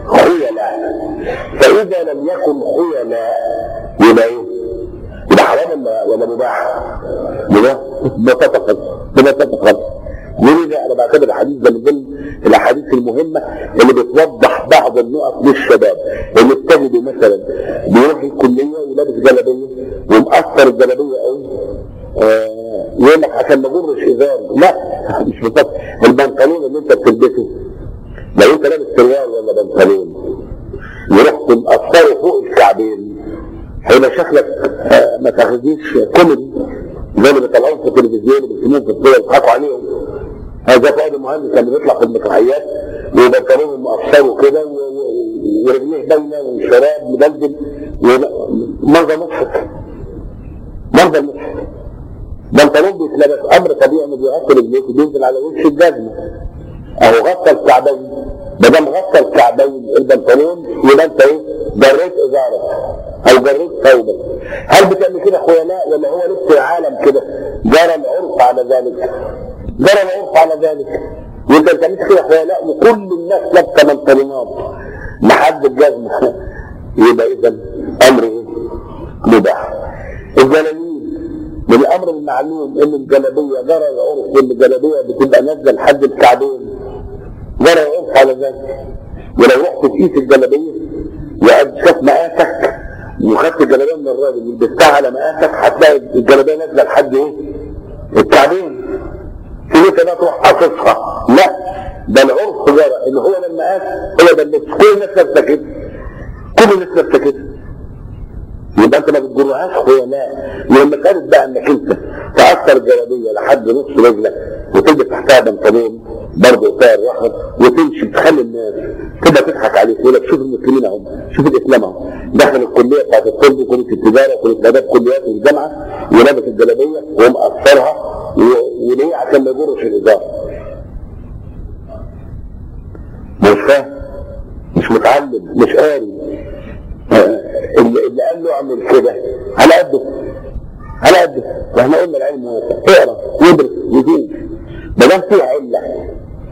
خيلاء فاذا لم يكن خيلاء يبقى ايه؟ يبقى حرام ولا ولا مباح؟ مباح ببساطه خالص ببساطه خالص ولذا انا بعتبر الحديث ده من ضمن الاحاديث المهمه اللي بتوضح بعض النقط للشباب اللي بتجد مثلا بيروح الكليه ولابس جلابيه ومقصر الجلابيه قوي آه يقول لك عشان ما اجرش ازار لا مش بالظبط البنطلون اللي انت بتلبسه لو انت لابس سروال ولا بنطلون ورحت مقصره فوق الكعبين هيبقى شكلك آه، ما تاخديش كوميدي زي اللي بيطلعوهم في التلفزيون وبيسموهم في الصور يضحكوا عليهم هذا فؤاد المهندس كان بيطلع في المسرحيات وبنطلون مقصره كده و- و- ورجليه باينه والشراب مدلدل منظر مضحك منظر مضحك بنطلون بيتلبس امر طبيعي انه بيغطي رجليك وبينزل على وش الجزمه اهو غطى الكعبين ما دام غطى الكعبين البنطلون يبقى انت ايه جريت ازارك او جريت ثوبك هل بتعمل كده خيلاء ولا هو لبس العالم كده جرى العرف على ذلك جرى العرف على ذلك وانت بتعمل كده خيلاء وكل الناس لابسه بنطلونات لحد الجزمه يبقى اذا امر ايه مباح الجلالين من الامر المعلوم ان الجلابيه جرى العرف ان الجلابيه بتبقى نازله لحد الكعبين جرى العرف على ذلك ولو رحت تقيس الجلابيه وقد شاف مقاسك وخدت الجلابيه من الراجل ولبستها على مقاسك هتلاقي الجلابيه نازله لحد ايه؟ الكعبين في انت بقى تروح قاصصها لا ده العرف جرى ان هو ده المقاس هو ده اللبس كل الناس لابسه كده كل الناس لابسه كده يبقى انت ما بتجرهاش خيلاء ولما كانت بقى انك انت تاثر الجلابيه لحد نص رجلك وتلبس تحتها بنطلون برضه قصير واحد وتمشي تخلي الناس كده تضحك عليك يقول لك شوف المسلمين اهم شوف الاسلام اهو دخل الكليه بتاعت الطب وكليه التجاره وكليه الاداب كليات الجامعه ولابس الجلابيه ومقصرها و- وليه عشان ما يجرش الازار مش فاهم مش متعلم مش قاري اللي, اللي قال له اعمل كده على قده على قده واحنا قلنا العلم واسع اقرا وادرس وزيد ما دام فيها عله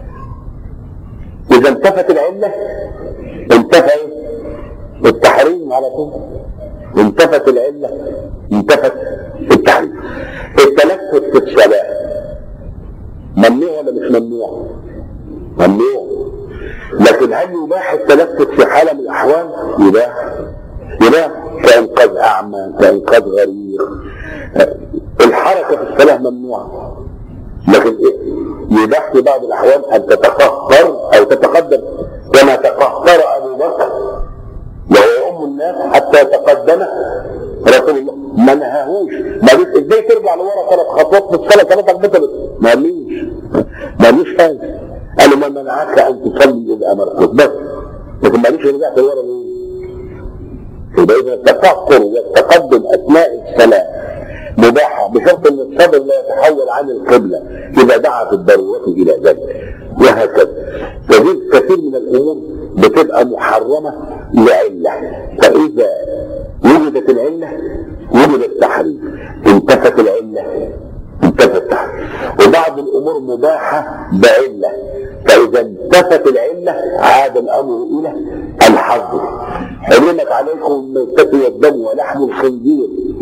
اذا انتفت العله انتفى ايه؟ التحريم على طول انتفت العله انتفت التحريم التلفت في الصلاه ممنوع ولا مش ممنوع؟ ممنوع لكن هل يباح التلفت في حالة من الأحوال؟ يباح يباح كإنقاذ أعمى كإنقاذ غريق الحركة في الصلاة ممنوعة لكن إيه؟ يباح في بعض الأحوال أن تتقهقر أو تتقدم كما تقهقر أبو بكر وهو أم الناس حتى تقدم رسول الله ما نهاهوش ما قالوش ازاي ترجع لورا ثلاث خطوات في الصلاه ثلاث بطلت ما قالوش ما قالوش حاجه قالوا ما منعك ان تصلي اذا امرتك بس لكن ما قالوش رجعت لورا ليه؟ يبقى اذا التفكر والتقدم اثناء الصلاه مباحه بشرط ان الصدر لا يتحول عن القبله اذا دعت الضروره الى ذلك وهكذا فدي كثير من الامور بتبقى محرمه لعله فاذا وجدت العله وجد التحريم انتفت العله انتفت التحريم وبعض الامور مباحه بعله فاذا انتفت العله عاد الامر الى الحظر حرمت عليكم الميتة والدم ولحم الخنزير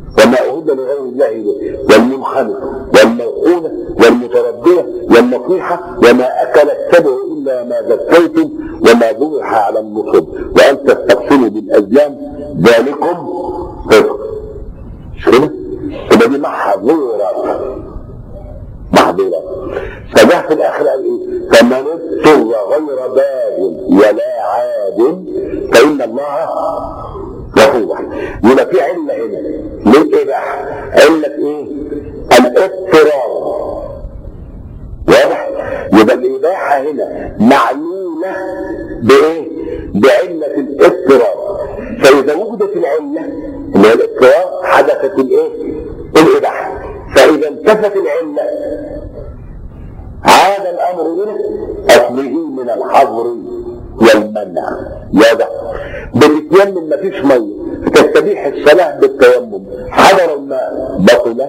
وما أهد لغير الله به والمنخنقة والموقونة والمتردية والنصيحة وما أكل السبع إلا ما ذكيتم وما ذبح على النصب وأن تستقسموا بالأزلام ذلكم فسق مش كده؟ يبقى دي محظورات محظورات فجاء في الآخر قال إيه؟ فمن اضطر غير باغ ولا عاد فإن الله غفور رحيم يبقى في علة هنا للإباحة علة إيه؟ الاضطرار واضح؟ يبقى الإباحة هنا معلولة بإيه؟ بعلة الاضطرار فإذا وجدت العلة اللي هي الاضطرار حدثت الإيه؟ الإباحة فإذا انتفت العلة عاد الأمر من أصله من الحظر والمنع واضح بتتيمم مفيش مية تستبيح الصلاة بالتيمم حضر الماء بطل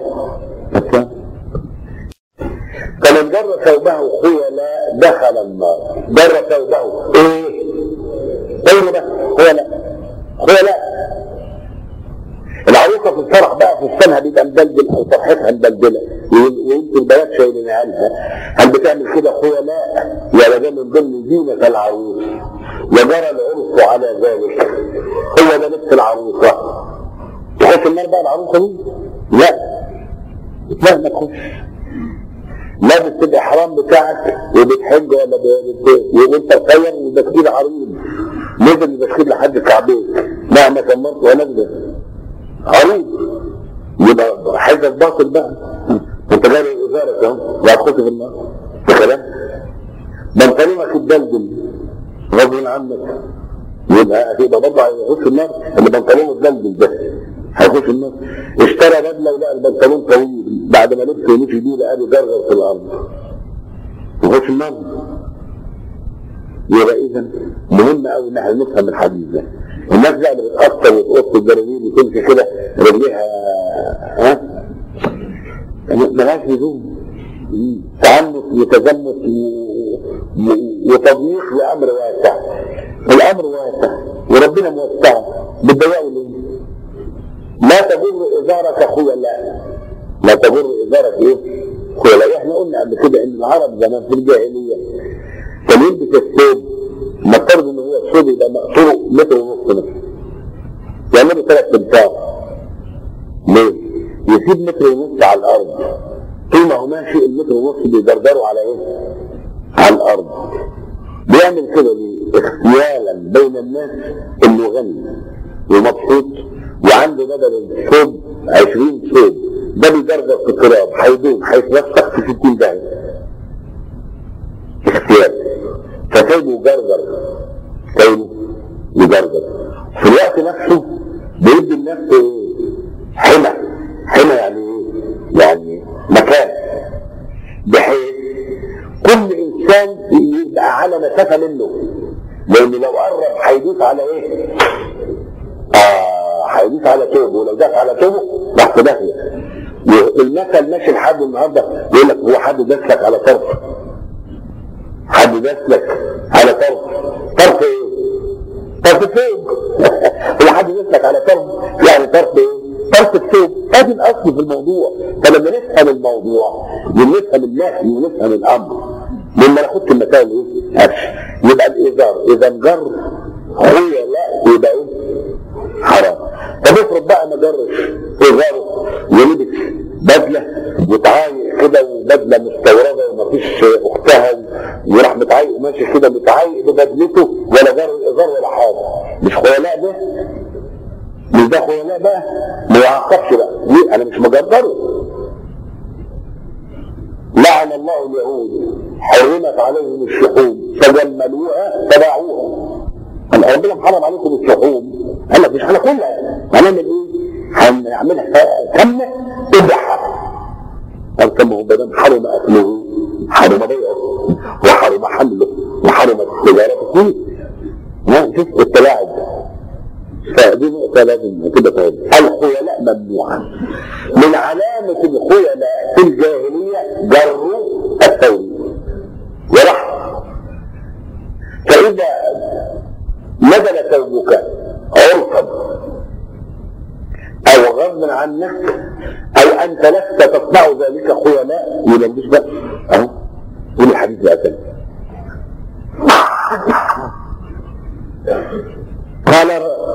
فمن جر ثوبه خيلاء دخل النار جر ثوبه ايه ايه بس خيلاء خيلاء العروسه في الفرح بقى فستانها بيبقى مدلدل او فرحتها مدلدله وانت البنات شايلينها لها هل بتعمل كده خيلاء يا ده من ضمن زينه العروس وجرى العرس على ذلك هو ده لبس العروسه تخش النار بقى العروسه دي؟ لا لا ما تخش لابس الاحرام بتاعك وبتحج ولا بت... وانت صغير وبتكيل عريض نزل بتكيل لحد كعبيك مهما كملت ونزل عريض يبقى حاجه باطل بقى انت جاي ازارك اهو وهتخش في النار ده كلام بنطلونك الدلدل غصب عنك يبقى هتبقى برضه هيخش النار اللي بنطلونه الدلدل ده هيخش النار اشترى بدله ولقى البنطلون طويل بعد ما لبسه ومشي بيه لقاه جرجر في الارض يخش النار يبقى اذا مهم قوي ان احنا نفهم الحديث ده الناس بقى اللي بتأثر وتقص الجرانين وتمشي كده رجليها ها ملهاش لزوم تعنت وتزمت وتضييق لامر واسع الامر واسع وربنا موسع بتضيقوا ليه؟ لا تجر ازارك خيلاء لا تجر ازارك ايه؟ خيلاء احنا قلنا قبل كده ان العرب زمان في الجاهليه كان يلبس الثوب نفترض ان هو الثوب يبقى مقصوره متر ونص مثلا يعملوا ثلاث امتار ليه؟ يسيب متر ونص على الارض طول ما هو ماشي المتر ونص بيدردروا على ايه؟ على الارض بيعمل كده ليه؟ اختيالا بين الناس انه غني ومبسوط وعنده بدل الثوب 20 ثوب ده بيدردر في التراب هيدوب هيتوسخ في 60 داهيه اختيار فسيبه يجرجر سيبه يجرجر في الوقت نفسه بيدي لنفسه حمى حمى يعني ايه؟ يعني مكان بحيث كل انسان يبقى على مسافه منه لان لو قرب هيدوس على ايه؟ اه هيدوس على توبه ولو داس على توبه راح في داهيه المثل ماشي لحد النهارده يقول لك هو حد داس لك على طرف حد داس لك على طرف طرف ايه؟ طرف الثوب هو حد داس لك على طرف يعني طرف ايه؟ طرف الثوب ادي الاصل في الموضوع فلما نفهم الموضوع ونفهم النهي ونفهم الامر لما ناخدش المثال ايه؟ قفش يبقى الازار اذا انجر خويا لا يبقى ايه؟ حرام طب افرض بقى ما جرش ازاره ولبس بدله وتعايق كده وبدله مستورده ومفيش اختها وراح متعايق وماشي كده متعايق ببدلته ولا جر الازار ولا حاجه مش خيلاء ده مش ده خيلاء بقى ما يعاقبش بقى ليه انا مش مجبره لعن الله اليهود حرمت عليهم الشحوم فجملوها فباعوها قال ربنا محرم عليكم الشحوم قال لك مش هناكلها هنعمل ايه؟ هنعملها كامله اذبحها قال كما هو بدل حرم اكله حرم بيعه وحرم حمله وحرمت التجاره فيه ها شوف التلاعب فدي نقطة لازم كده فاهم الخيلاء ممنوعة من علامة الخيلاء في الجاهلية جروا الثوب ورحم فإذا نزل ثوبك عرفا أو غم غصب عنك او انت لست تصنع ذلك خيلاء يبقى مش بقى اهو قول الحديث بقى تاني قال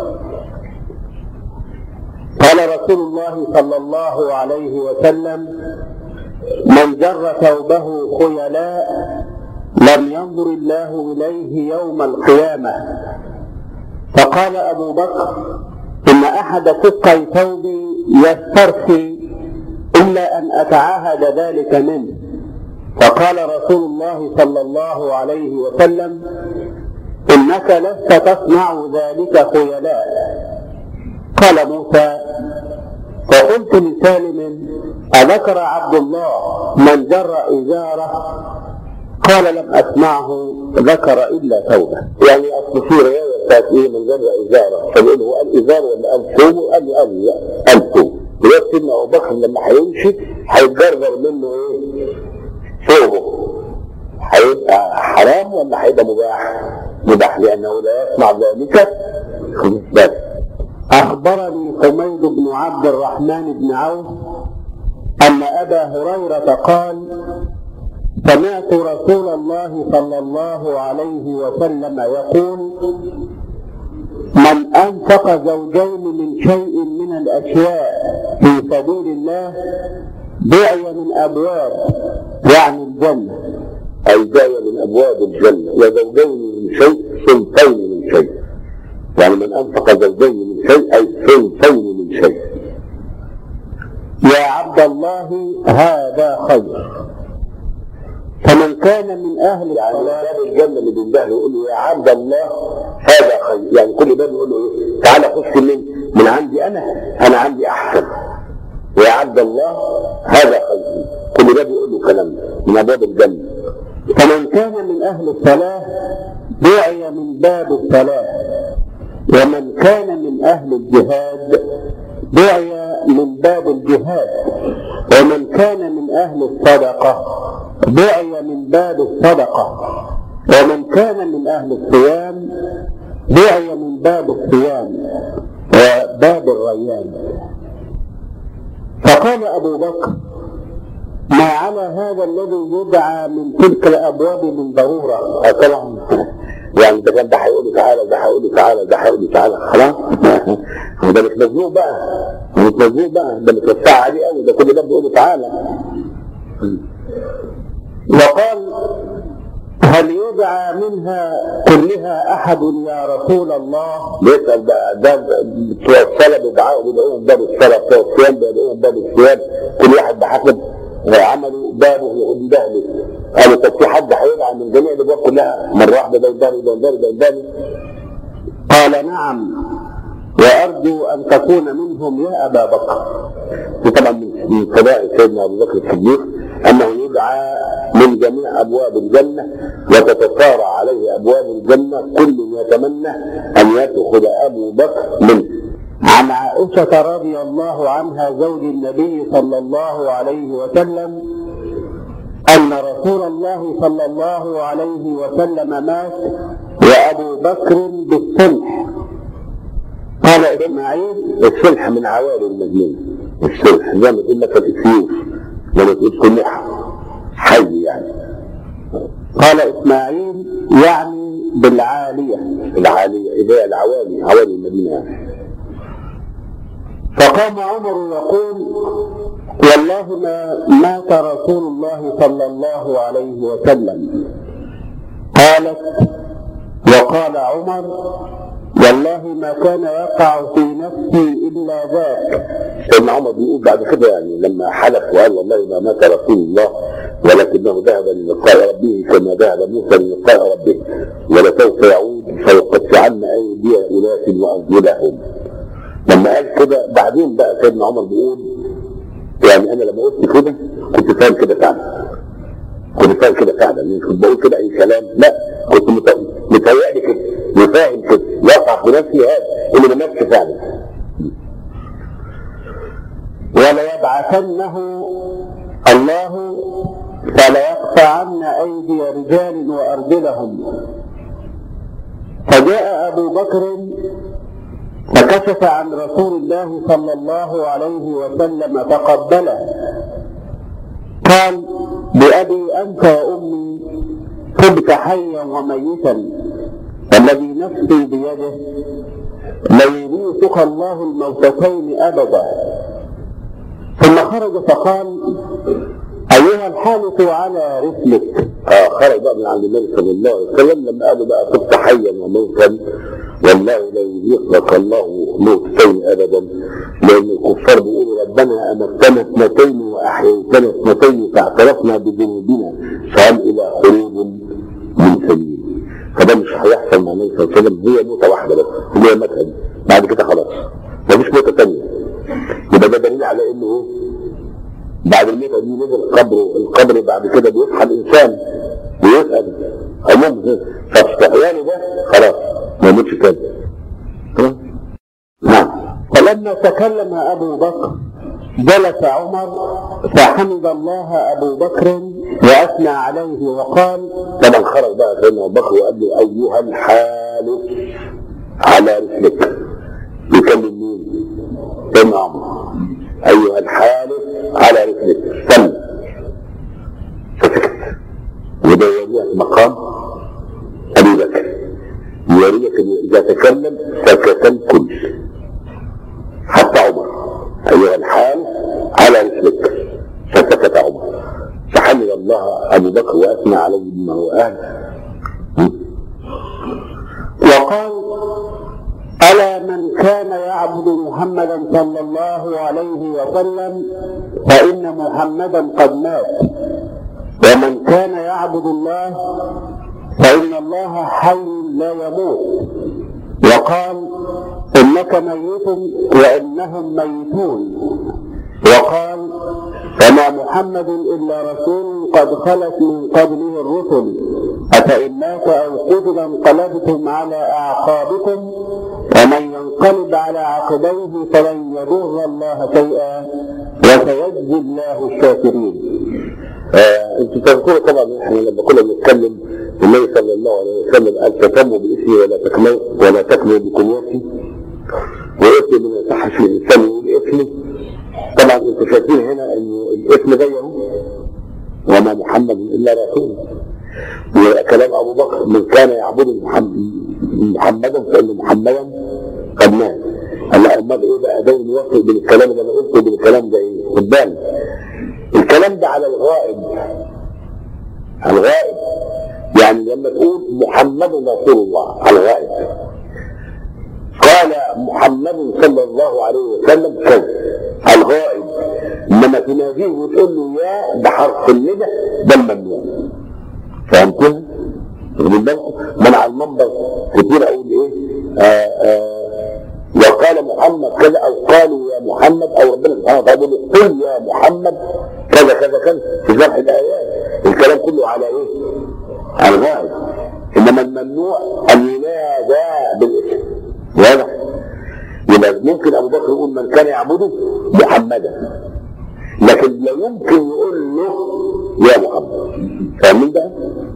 قال رسول الله صلى الله عليه وسلم من جر ثوبه خيلاء لم ينظر الله اليه يوم القيامه فقال ابو بكر ان احد فقي ثوبي يسترخي الا ان اتعاهد ذلك منه فقال رسول الله صلى الله عليه وسلم انك لست تصنع ذلك خيلاء قال موسى فقلت لسالم أذكر عبد الله من جر إزاره قال لم أسمعه ذكر إلا ثوبه يعني اصل في روايه بتاعت ايه من جر ازاره فبيقول هو قال ازار ولا قال ثوب قال لي قال لا قال ثوب دلوقتي سيدنا ابو بكر لما هيمشي هيتجرجر منه ايه؟ ثوبه هيبقى حرام ولا هيبقى مباح؟ مباح لانه لا يصنع ذلك بس أخبرني حميد بن عبد الرحمن بن عوف أن أبا هريرة قال سمعت رسول الله صلى الله عليه وسلم يقول من أنفق زوجين من شيء من الأشياء في سبيل الله دعي من أبواب يعني الجنة أي جاية من أبواب الجنة وزوجين من شيء صنفين من شيء يعني من أنفق زوجين من شيء أي صنفين من شيء يا عبد الله هذا خير فمن كان من أهل يعني الصلاة باب الجنة اللي بينده يقول له يا عبد الله هذا خير يعني كل باب يقول له إيه تعالى خش من من عندي أنا أنا عندي أحسن يا عبد الله هذا خير كل باب يقول له كلام من أبواب الجنة فمن كان من أهل الصلاة دعي من باب الصلاة ومن كان من أهل الجهاد دعي من باب الجهاد ومن كان من أهل الصدقة دعي من باب الصدقة ومن كان من أهل الصيام دعي من باب الصيام وباب الريان فقال أبو بكر ما على هذا الذي يدعى من تلك الابواب من ضروره آه طبعا يعني ده كان ده هيقول له تعالى ده هيقول له تعالى ده هيقول له تعالى خلاص ده مش مزنوق بقى مش مزنوق بقى ده متوسع عليه قوي ده كل ده بيقول له تعالى وقال هل يدعى منها كلها احد يا رسول الله بيسأل بقى ده بتوع الصلاة بيدعوا بيدعوهم باب الصلاة بتوع الصيام بيدعوهم باب الصيام كل واحد بحسب عملوا بابه يقول ده له قالوا طب في حد هيدعى من جميع الابواب كلها مرة واحدة ده يداني ده يداني ده يداني قال نعم وارجو ان تكون منهم يا ابا بكر وطبعا من من فضائل سيدنا ابو بكر الصديق انه يدعى من جميع ابواب الجنه وتتسارع عليه ابواب الجنه كل يتمنى ان يدخل ابو بكر منه عن عائشه رضي الله عنها زوج النبي صلى الله عليه وسلم ان رسول الله صلى الله عليه وسلم مات وابو بكر بالصلح قال اسماعيل الصلح من عوالي المجنون الصلح زي ما تقول لك السيوف لما تقول كلها حي يعني قال اسماعيل يعني بالعاليه العالية اللي هي العوالي عوالي المدينة يعني فقام عمر يقول والله ما مات رسول الله صلى الله عليه وسلم قالت وقال عمر والله ما كان يقع في نفسي الا ذاك سيدنا عمر بيقول بعد كده يعني لما حلف وقال والله ما مات رسول الله ولكنه ذهب للقاء ربه كما ذهب موسى للقاء ربه ولسوف يعود فيقطعن ايدي اناس وارجلهم لما قال كده بعدين بقى سيدنا عمر بيقول يعني انا لما قلت كده كنت فاهم كده فعلا كنت فاهم كده فعلا مش كنت بقول كده اي كلام لا كنت مت- متهيألي كده وفاهم كده يقع في نفسي هذا اللي ما ماتش فعلا وليبعثنه الله فليقطعن ايدي رجال وارجلهم فجاء ابو بكر فكشف عن رسول الله صلى الله عليه وسلم فقبله قال بأبي أنت وأمي تبت حيا وميتا الذي نفسي بيده ليميتك الله الموتتين أبدا ثم خرج فقال أيها الحالف على رسلك اه خرج بقى من عند النبي صلى الله عليه وسلم لما قالوا بقى كنت حيا وموتا والله لا يذيقك الله موتين ابدا لان الكفار بيقولوا ربنا امتنا اثنتين واحييتنا اثنتين فاعترفنا بذنوبنا فهل الى خروج من سبيل فده مش هيحصل مع النبي صلى الله عليه وسلم هي موته واحده بس اللي هي ماتها دي. بعد كده خلاص مفيش موته ثانيه يبقى ده دليل على انه ايه بعد الموتة دي نزل القبر القبر بعد كده بيصحى الإنسان ويسأل عموما فاستحيانه ده خلاص ما يموتش تاني خلاص؟ نعم فلما تكلم أبو بكر جلس عمر فحمد الله أبو بكر وأثنى عليه وقال طبعا خرج بقى سيدنا أبو بكر وقال له أيها الحالف على رسلك يكلم مين؟ سيدنا عمر أيها الحالف على رسلك سلم فسكت وده يوريك مقام أبي بكر يوريك إنه إذا تكلم سكت الكل حتى عمر أيها الحال على رسلك فسكت عمر فحمد الله أبو بكر وأثنى عليه بما هو أهل وقال ألا من كان يعبد محمدا صلى الله عليه وسلم فإن محمدا قد مات ومن كان يعبد الله فإن الله حي لا يموت وقال إنك ميت وإنهم ميتون وقال وما محمد إلا رسول قد خلت من قبله الرسل أفإن مات أو قتل انقلبتم على أعقابكم ومن ينقلب على عقبيه فلن يضر الله شيئا وسيجزي الله الشاكرين آه، انتوا تذكروا طبعا احنا لما كنا بنتكلم النبي صلى الله عليه وسلم قال تتموا باسمي ولا تكملوا ولا تكملوا بكنيتي واسمي ما يصحش الانسان يقول اسمي طبعا انتوا شايفين هنا انه الاسم ده اهو وما محمد الا رسول وكلام ابو بكر من كان يعبد محمد محمدا فان محمدا قد مات هلا امال ايه بقى ده نوفق بين الكلام اللي انا قلته وبين الكلام ده ايه؟ خد بالك الكلام ده على الغائب الغائب يعني لما تقول محمد رسول الله على الغائب قال محمد صلى الله عليه وسلم كذا الغائب انما تناديه وتقول له يا بحرف الندى ده الممنوع فهمتها؟ من من على المنبر كتير اقول ايه؟ آآ آآ وقال محمد كذا او قالوا يا محمد او ربنا سبحانه وتعالى يقول قل يا محمد كذا كذا كذا في شرح الايات الكلام كله على ايه؟ على الغائب انما الممنوع ان ينادى بالاسم واضح؟ يبقى ممكن ابو بكر يقول من كان يعبده محمدا لكن لا يمكن يقول له يا محمد فاهمين بقى؟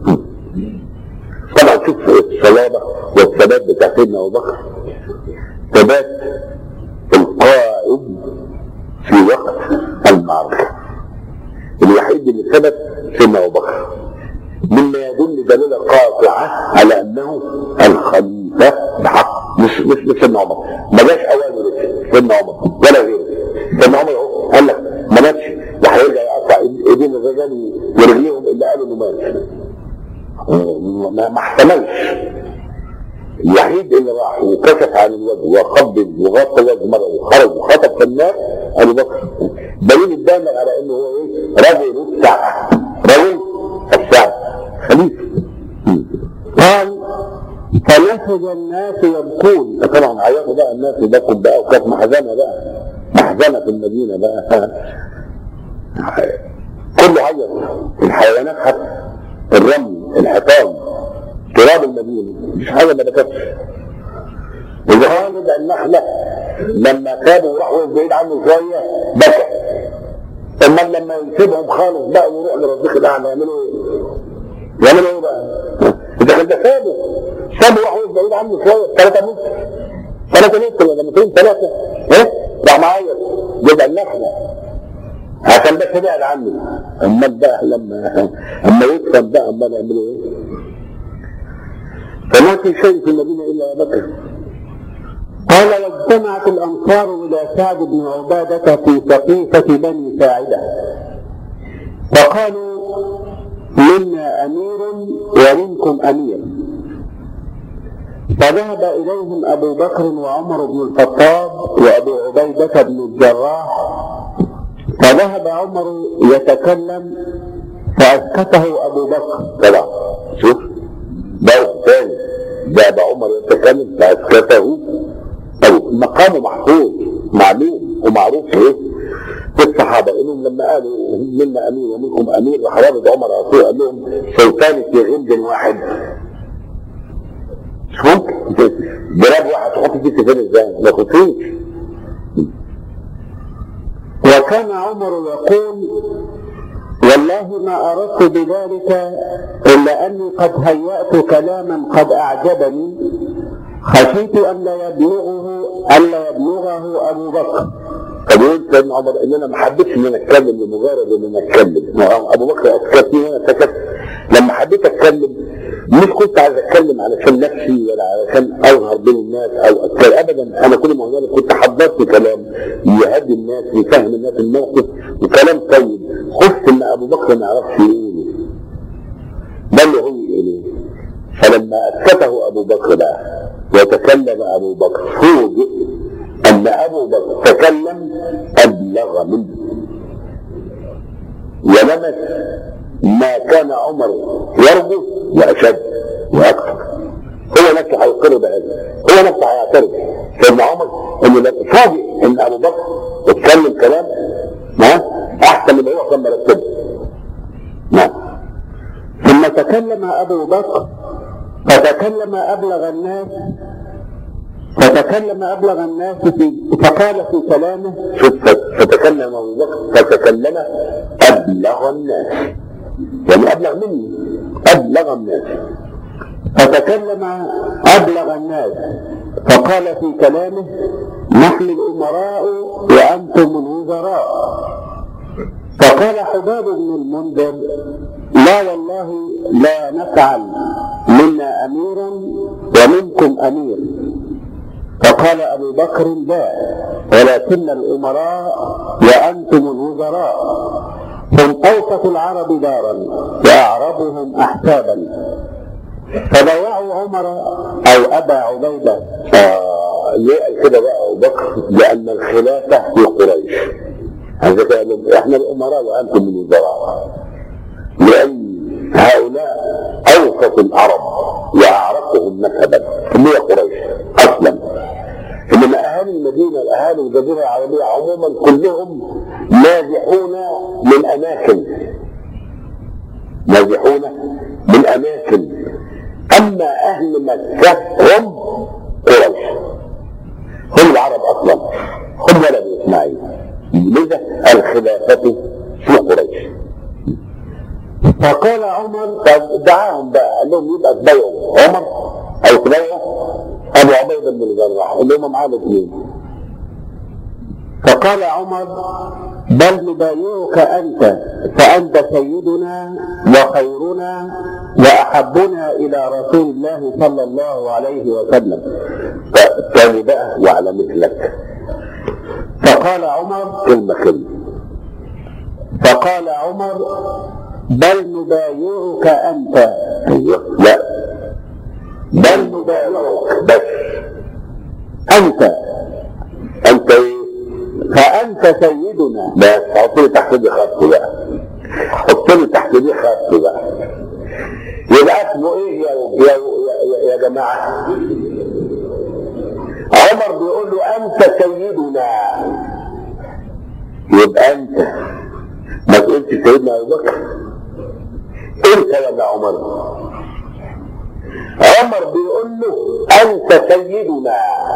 طبعا شوف الصلابه والثبات بتاع سيدنا ابو بكر ثبات القائد في وقت المعركة الوحيد اللي ثبت سيدنا أبو بكر مما يدل دليل قاطعة على أنه الخليفة بحق مش مش مش سيدنا عمر ما جاش أوامر سيدنا عمر ولا غيره سيدنا عمر أهو قال لك ما ماتش ده هيرجع يقطع ايدين الرجال ورجليهم اللي قالوا انه مات ما ما احتملش الوحيد اللي راح وكشف عن الوجه وقبل وغطى وجه مرة وخرج وخطب في النار ابو بكر دليل الدامغ على انه هو ايه؟ رجل الساعة رجل الساعة خليفة قال فنفذ الناس يبكون طبعا عيطوا بقى الناس يبكوا بقى وكانت محزنة بقى محزنة في المدينة بقى كله عيط الحيوانات حتى الرمل الحيطان تراب المدينة مش حاجة ما بكتش إذا خالد النحلة لما سابوا وراحوا بعيد عنه شوية بكى أما لما يسيبهم خالص بقى ويروح لرزق الأعلى يعملوا إيه؟ يعملوا إيه بقى؟ إذا كان ده سابوا سابوا راحوا بعيد عنه شوية ثلاثة متر ثلاثة نفس ولا متين ثلاثة ايه راح معايا جبع النخلة عشان بس يبعد عني اما بقى لما اما يكسب بقى اما يعملوا ايه فما في شيء في المدينة الا ابو بكر قال واجتمعت الأنصار إلى سعد بن عبادة في سقيفة بني ساعدة فقالوا منا أمير ومنكم أمير فذهب إليهم أبو بكر وعمر بن الخطاب وأبو عبيدة بن الجراح فذهب عمر يتكلم فأسكته أبو بكر طبعا شوف ده ثاني ده ابو عمر يتكلم فاسكته او مقامه محفوظ معلوم ومعروف ايه في الصحابه انهم لما قالوا منا امير ومنكم امير راح رابط عمر رسول قال لهم سيفان في غمد واحد مش ممكن جراب واحد تحط فيه سيفان ازاي؟ ما يخصوش وكان عمر يقول والله ما أردت بذلك إلا أني قد هيأت كلاما قد أعجبني خشيت أن لا يبلغه أن لا يبلغه أبو بكر فبيقول سيدنا عمر ان انا ما حبيتش ان انا اتكلم لمجرد ان انا اتكلم ما هو ابو بكر اسكتني وانا سكت لما حبيت اتكلم مش كنت عايز اتكلم علشان نفسي ولا علشان اظهر بين الناس او اتكلم ابدا انا كل ما هنالك كنت حضرت كلام يهدي الناس يفهم الناس الموقف وكلام طيب خفت ان ابو بكر ما يعرفش يقوله ده اللي هو يقوله فلما اسكته ابو بكر بقى وتكلم ابو بكر فوجئ ان ابو بكر تكلم ابلغ منه ولمس ما كان عمر يرجو واشد واكثر هو نفسه هيقر بهذا هو نفسه هيعترف سيدنا عمر انه لما فوجئ ان ابو بكر اتكلم كلام ما احسن من هو كان مرتبه نعم ثم تكلم أبو بكر فتكلم أبلغ الناس فتكلم أبلغ الناس في فقال في كلامه شوف فتكلم ابو بكر فتكلم ابلغ الناس يعني ابلغ مني ابلغ الناس فتكلم أبلغ الناس فقال في كلامه نحن الأمراء وأنتم الوزراء فقال حباب بن المنذر لا والله لا نفعل منا أميرا ومنكم أمير فقال أبو بكر لا ولكن الأمراء وأنتم الوزراء هم أوسط العرب دارا وأعربهم أحسابا فبايعوا عمر أو أبا عبيدة آه ليه قال كده بقى ابو بكر؟ لان الخلافه في قريش هذا قال لهم احنا الامراء وانتم الوزراء لان هؤلاء اوسط العرب واعرفهم نسبا هم هي قريش اصلا انما اهالي المدينه اهالي الجزيره العربيه عموما كلهم نازحون من اماكن نازحون من اماكن اما اهل مكه هم قريش هم العرب اصلا هم ولد اسماعيل لذا الخلافه في قريش فقال عمر فدعاهم بقى قال لهم يبقى تبايعوا عمر او تبايعوا ابو عبيده بن الجراح اللي هم معاه الاثنين فقال عمر بل نبايعك أنت فأنت سيدنا وخيرنا وأحبنا إلى رسول الله صلى الله عليه وسلم فالثاني بقى وعلى مثلك فقال عمر كلمه كلمه فقال عمر بل نبايعك أنت ايوه لا بل نبايعك بس أنت انت ايه؟ فأنت سيدنا بس حط لي تحت دي خط بقى حط لي تحت دي خط بقى يبقى اسمه ايه يا يا يا, يا جماعه؟ عمر بيقول له انت سيدنا يبقى انت ما تقولش سيدنا ابو بكر انت يا عمر عمر بيقول له انت سيدنا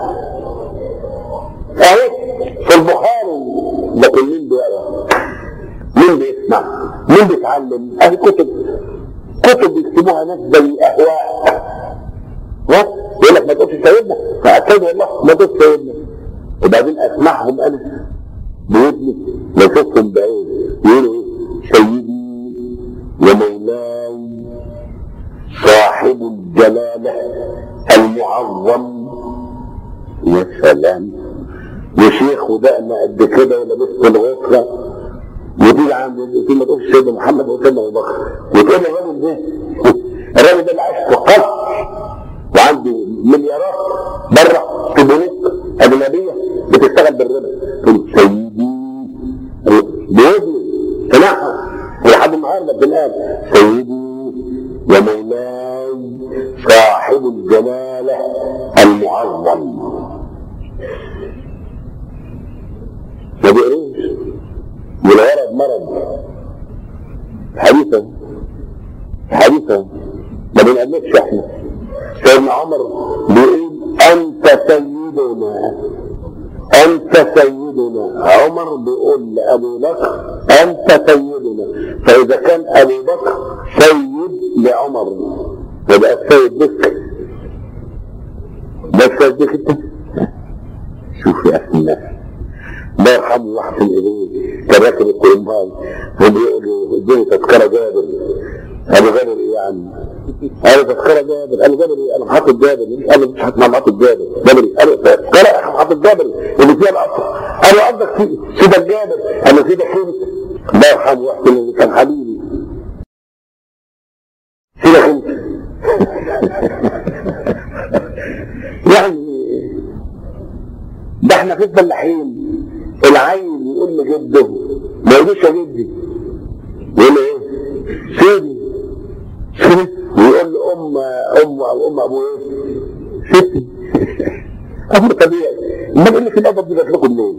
اهي في البخاري لكن مين بيقرا؟ مين بيسمع؟ مين بيتعلم؟ اهي كتب كتب بيكتبوها ناس زي اهواء ها يقول لك ما تقولش سيدنا فاكد والله ما تقولش سيدنا وبعدين اسمعهم انا بودني واشوفهم بعيد يقولوا ايه سيدي ومولاي صاحب الجلاله المعظم يا سلام وشيخ ودقنا قد كده ولبست الغطره وتيجي عند تقول ما تقولش سيدنا محمد وسيدنا ابو بكر وتقول الراجل ده الراجل ده اللي عايش في قصر وعنده مليارات بره في بنوك اجنبيه بتشتغل بالربا تقول سيدي بوزني سمعها ولحد النهارده بنقال سيدي ومولاي صاحب الجلاله المعظم ما بيقروش والغرض مرض حديثا حديثا ما بنقلبش احنا سيدنا عمر بيقول انت سيدنا انت سيدنا عمر بيقول لابو بكر انت سيدنا فاذا كان ابو بكر سيد لعمر يبقى السيد بك ده السيد بك انت شوف يا اخي الناس الله يرحمه واحسن اليه كان راكب القرنبال وبيقول له اديني تذكره جابر ابو جابر ايه يا عم؟ قال تذكره جابر قال جابر ايه؟ انا حاطط جابر قال له مش هسمع حاطط جابر جابر ايه؟ قال تذكره يا اخي حاطط جابر اللي فيها القطر قال له قصدك في سيدك جابر قال له سيدك انت الله يرحمه واحسن اليه كان حبيبي سيدك انت يعني ده احنا في الفلاحين العيل يقول لجده ما يقولش يا جدي يقول له ايه؟ سيدي سيدي ويقول له ام ام او ام ابوه ايه؟ ستي امر طبيعي ما بقول لك الادب دي جات لكم منين؟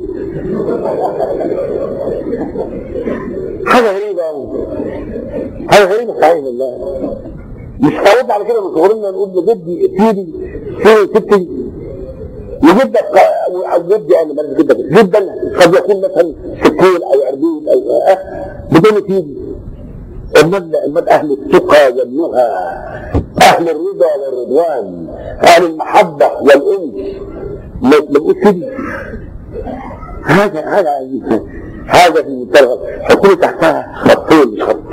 حاجه غريبه قوي حاجه غريبه صحيح والله مش تعودنا على كده من صغرنا نقول لجدي سيدي سيدي ستي وجدك جدي انا بس جدك جدا قد يكون مثلا 60 او 40 او أه بدون تيجي المد المد اهل الثقه والنهى اهل الرضا والرضوان اهل المحبه والانس ما تقول سيدي هذا هذا هذا في منتهى حطوا تحتها خطين مش خط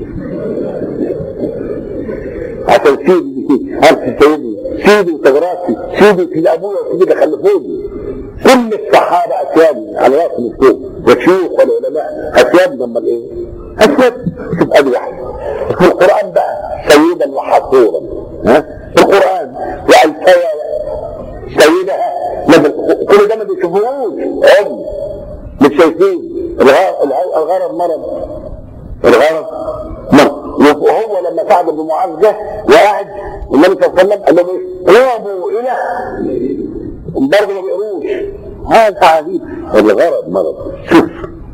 عشان سيدي عارف سيدي سيدي وتجراتي سيدي في ابويا وسيدي اللي خلفوني كل الصحابه اسياد على راس من فوق والشيوخ والعلماء اسياد امال ايه؟ اسياد شوف ادي واحد في القران بقى سيدا وحصورا ها في القران والفيا سيدها كل ده ما بيشوفوهوش هم مش شايفين الغرض مرض الغرض مرض وهو لما سعد بن معاذ جه وقعد النبي صلى الله عليه وسلم قال لهم ايه؟ قوموا الى برضه ما بيقروش هذا عجيب الغرض مرض شوف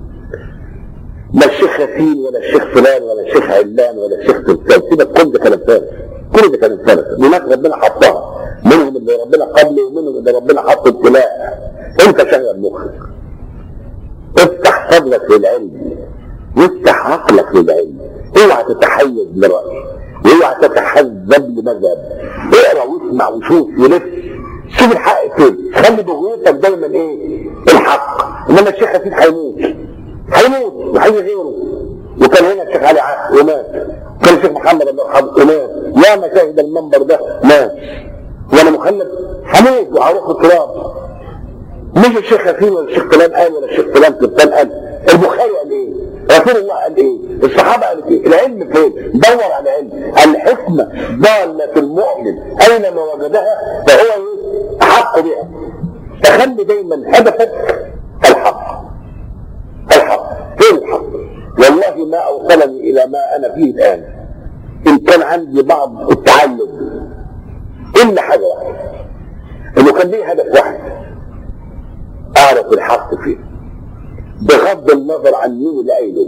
لا الشيخ ياسين ولا الشيخ فلان ولا الشيخ علان ولا الشيخ تلتان سيبك كل ده كلام فارغ كل ده كلام فارغ ناس ربنا حطها منهم اللي ربنا قبله ومنهم اللي ربنا حط ابتلاء انت شغل مخك افتح فضلك للعلم وافتح عقلك للعلم اوعى تتحيز لرأي اوعى تتحزب لمذهب اقرا واسمع وشوف ولف شوف الحق فين خلي بغيتك دايما ايه الحق انما الشيخ ياسين هيموت هيموت وهيجي غيره وكان هنا الشيخ علي عقل ومات كان الشيخ محمد الله يرحمه ومات يا ما شاهد المنبر ده مات وانا مخلف هموت وهروح التراب مش الشيخ ياسين ولا الشيخ فلان قال ولا الشيخ فلان فلان قال البخاري قال ايه رسول الله قال ايه الصحابه قالوا ايه العلم فين دور على علم الحكمه ضاله المؤمن اينما وجدها فهو ايه احق بها فخلي دايما هدفك الحق الحق فين الحق والله ما اوصلني الى ما انا فيه الان ان كان عندي بعض التعلم الا حاجه واحده انه كان لي هدف واحد اعرف الحق فيه بغض النظر عن مين اللي قايله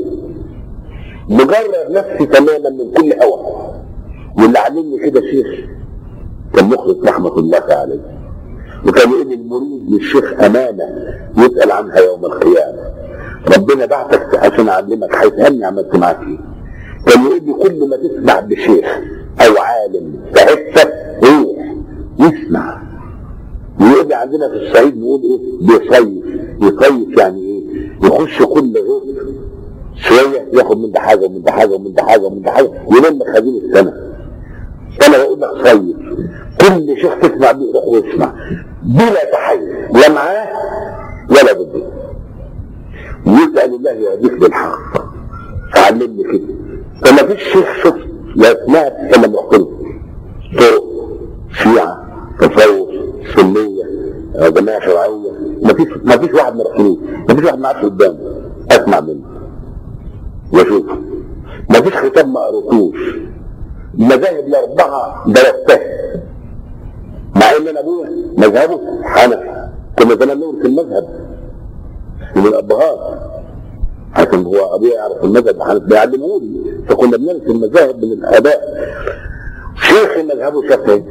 مجرد نفسي تماما من كل هوى واللي علمني كده شيخ كان مخلص رحمه الله عليه وكان يقول المريد للشيخ امانه يسال عنها يوم القيامه ربنا بعتك عشان اعلمك هيسالني عملت معاك ايه كان يقول لي كل ما تسمع بشيخ او عالم تحسك روح يسمع ويقول لي عندنا في الصعيد نقول ايه بيصيف يصيف يعني ايه يخش كل غير شويه ياخد من ده حاجه ومن ده حاجه ومن ده حاجه ومن ده حاجه يلم خزين السنه انا بقول لك صيف كل شيخ تسمع بيه يروح ويسمع بلا تحيز لا معاه ولا ضده ويسال الله يهديك بالحق فعلمني كده فما فيش شيخ شفت لا سمعت الا محترم طرق شيعه تصوف سنيه آه، جماعه شرعيه ما فيش ما فيش واحد ما رحتلوش ما فيش واحد ما قعدش قدامه اسمع منه واشوف ما فيش كتاب ما قريتوش المذاهب الاربعه درستها مع ان انا ابويا مذهبه حنفي كنا زمان نورث المذهب من الابهات عشان هو ابويا يعرف المذهب الحنفي بيعلمه لي فكنا بنرث المذاهب من الاباء شيخ مذهبه شافعي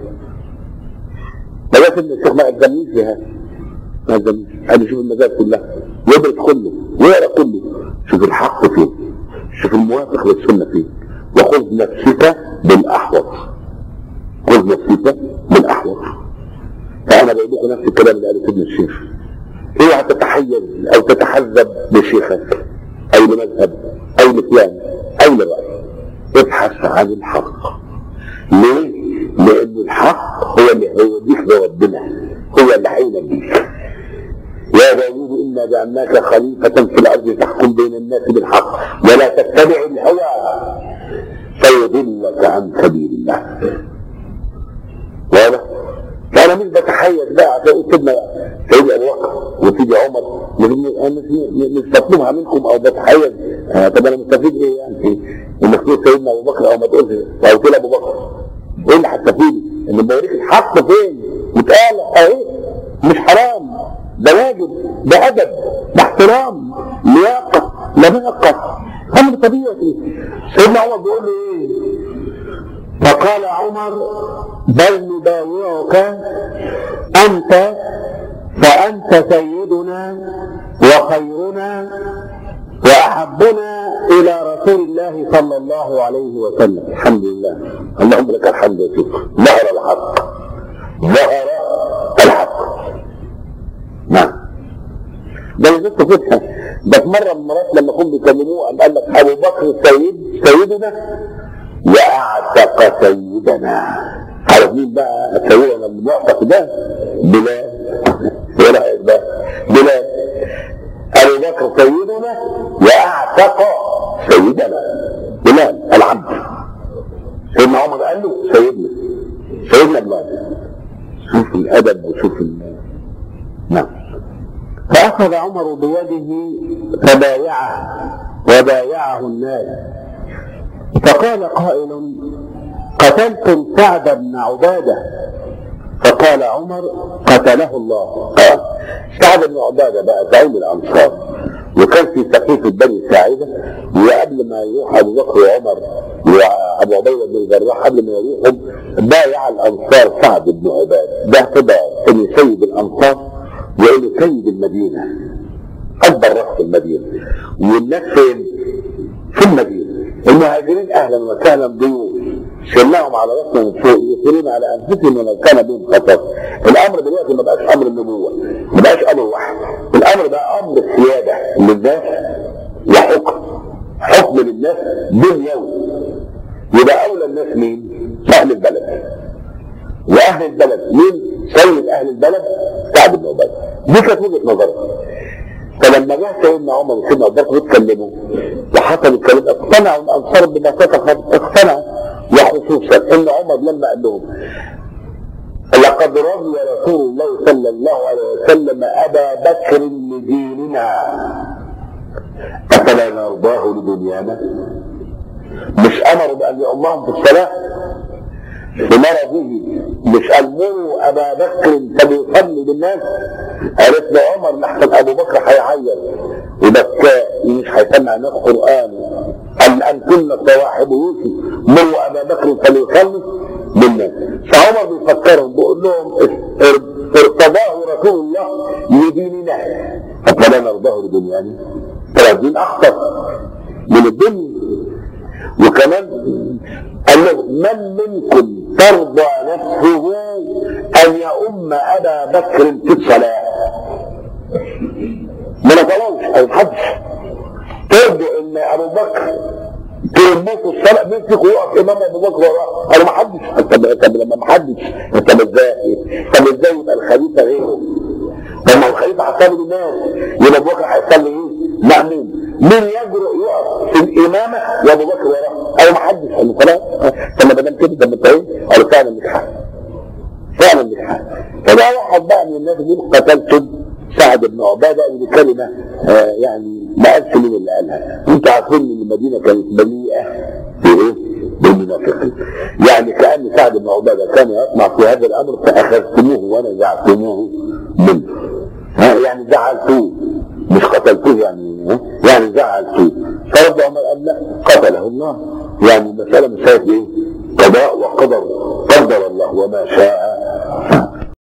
بس ان الشيخ ما يلزمنيش بها ما يلزمنيش انا اشوف المذاهب كلها يدرس كله ويقرا كله شوف الحق فين شوف الموافق للسنه فين وخذ نفسك بالاحوط خذ نفسك بالاحوط فانا بقول لكم نفس الكلام اللي قاله سيدنا الشيخ اوعى تتحيز او تتحزب لشيخك او لمذهب او لفلان او لرأي ابحث عن الحق ليه؟ لأن الحق هو اللي هيوديك لربنا هو اللي هينجيك يا داوود إنا جعلناك خليفة في الأرض تحكم بين الناس بالحق ولا تتبع الهوى فيضلك عن سبيل الله واضح؟ فأنا مش بتحيز بقى عشان أقول سيدنا سيدي أبو بكر وسيدي عمر مش مش بطلبها منكم أو بتحيز آه، طب أنا مستفيد إيه يعني؟ إنك تقول سيدنا أبو بكر أو ما تقولش أو تقول أبو بكر ايه اللي هتستفيد ان بوريك الحق فين وتقال اهي مش حرام ده واجب ده ادب ده احترام لياقه لباقه امر طبيعي سيدنا عمر بيقول له ايه فقال عمر بل نبايعك انت فانت سيدنا وخيرنا واحبنا الى رسول الله صلى الله عليه وسلم الحمد لله اللهم لك الحمد والشكر ظهر الحق ظهر الحق نعم ده اللي جبت فتحه ده في مره من المرات لما كانوا بيكلموه قام قال لك ابو بكر السيد سيدنا واعتق سيدنا عارف مين بقى سيدنا اللي معتق ده بلال ولا ده بلال ابو بكر سيدنا واعتق سيدنا بلال العبد سيدنا عمر قال له سيدنا سيدنا بلال شوف الادب وشوف ال... نعم فاخذ عمر بيده فبايعه وبايعه الناس فقال قائل قتلتم سعد بن عباده فقال عمر قتله الله قال سعد بن عباده بقى زعيم الانصار وكان في سقيفه بني ساعده وقبل ما يروح ابو بكر وعمر وابو عبيده بن الجراح قبل ما يروحوا بايع الانصار سعد بن عباده ده كده انه سيد الانصار وانه سيد المدينه اكبر راس في المدينه والناس فين؟ في المدينه المهاجرين اهلا وسهلا ضيوف شلناهم على راسنا من فوق يقولون على انفسهم ولو كان بهم خطر الامر دلوقتي ما بقاش امر النبوه ما بقاش امر واحد الامر بقى امر السياده للناس وحكم حكم للناس دنيوي يبقى اولى الناس مين؟ اهل البلد واهل البلد مين؟ سيد اهل البلد سعد بن عبيده دي كانت وجهه نظري فلما جه سيدنا عمر وسيدنا ابو بكر اتكلموا وحصل الكلام اقتنعوا الانصار بما فتح اقتنعوا وخصوصا ان عمر لما قال لهم لقد رضي رسول الله صلى الله عليه وسلم ابا بكر لديننا افلا نرضاه لدنيانا مش امروا بان يؤمرهم في الصلاه بمرضه مش امروا ابا بكر فليصلي بالناس قالت له عمر لحسن ابو بكر هيعيط وبكاء مش هيسمع الناس قران ام ان كنا صواحب يوسف مروا ابا بكر فليصلي بالناس فعمر بيفكرهم بيقول لهم ارتضاه رسول الله لديننا افلا نرضاه لدنيانا ترى الدين اخطر من الدنيا وكمان قال له من منكم ترضى نفسه ان يؤم ابا بكر في الصلاه ما نقلوش او محدش ترجو ان ابو بكر ترموه الصلاه مين فيكم يقف امام ابو بكر وراه انا ما حدش طب طب لما ما حدش طب ازاي طب ازاي يبقى الخليفه غيره طب ما الخليفه هتصلي بالناس يبقى ابو بكر هيصلي ايه؟ مأموم مين يجرؤ يقف في الامامه وابو بكر وراه او ما حدش قال له خلاص طب ما دام كده طب انت ايه؟ قال فعلا لك حق فعلا لك حق فده واحد بقى من الناس دول قتلتم سعد بن عباده ودي كلمه آه يعني ما قالش مين اللي قالها انتوا عارفين ان المدينه كانت مليئه بايه؟ بالمنافقين يعني كان سعد بن عباده كان يطمع في هذا الامر فاخذتموه ونزعتموه منه ها يعني زعلتوه مش قتلتوه يعني ها؟ يعني زعلتوه فرد عمر قال لا قتله الله يعني المساله مساله ايه؟ قضاء وقدر قدر الله وما شاء فعل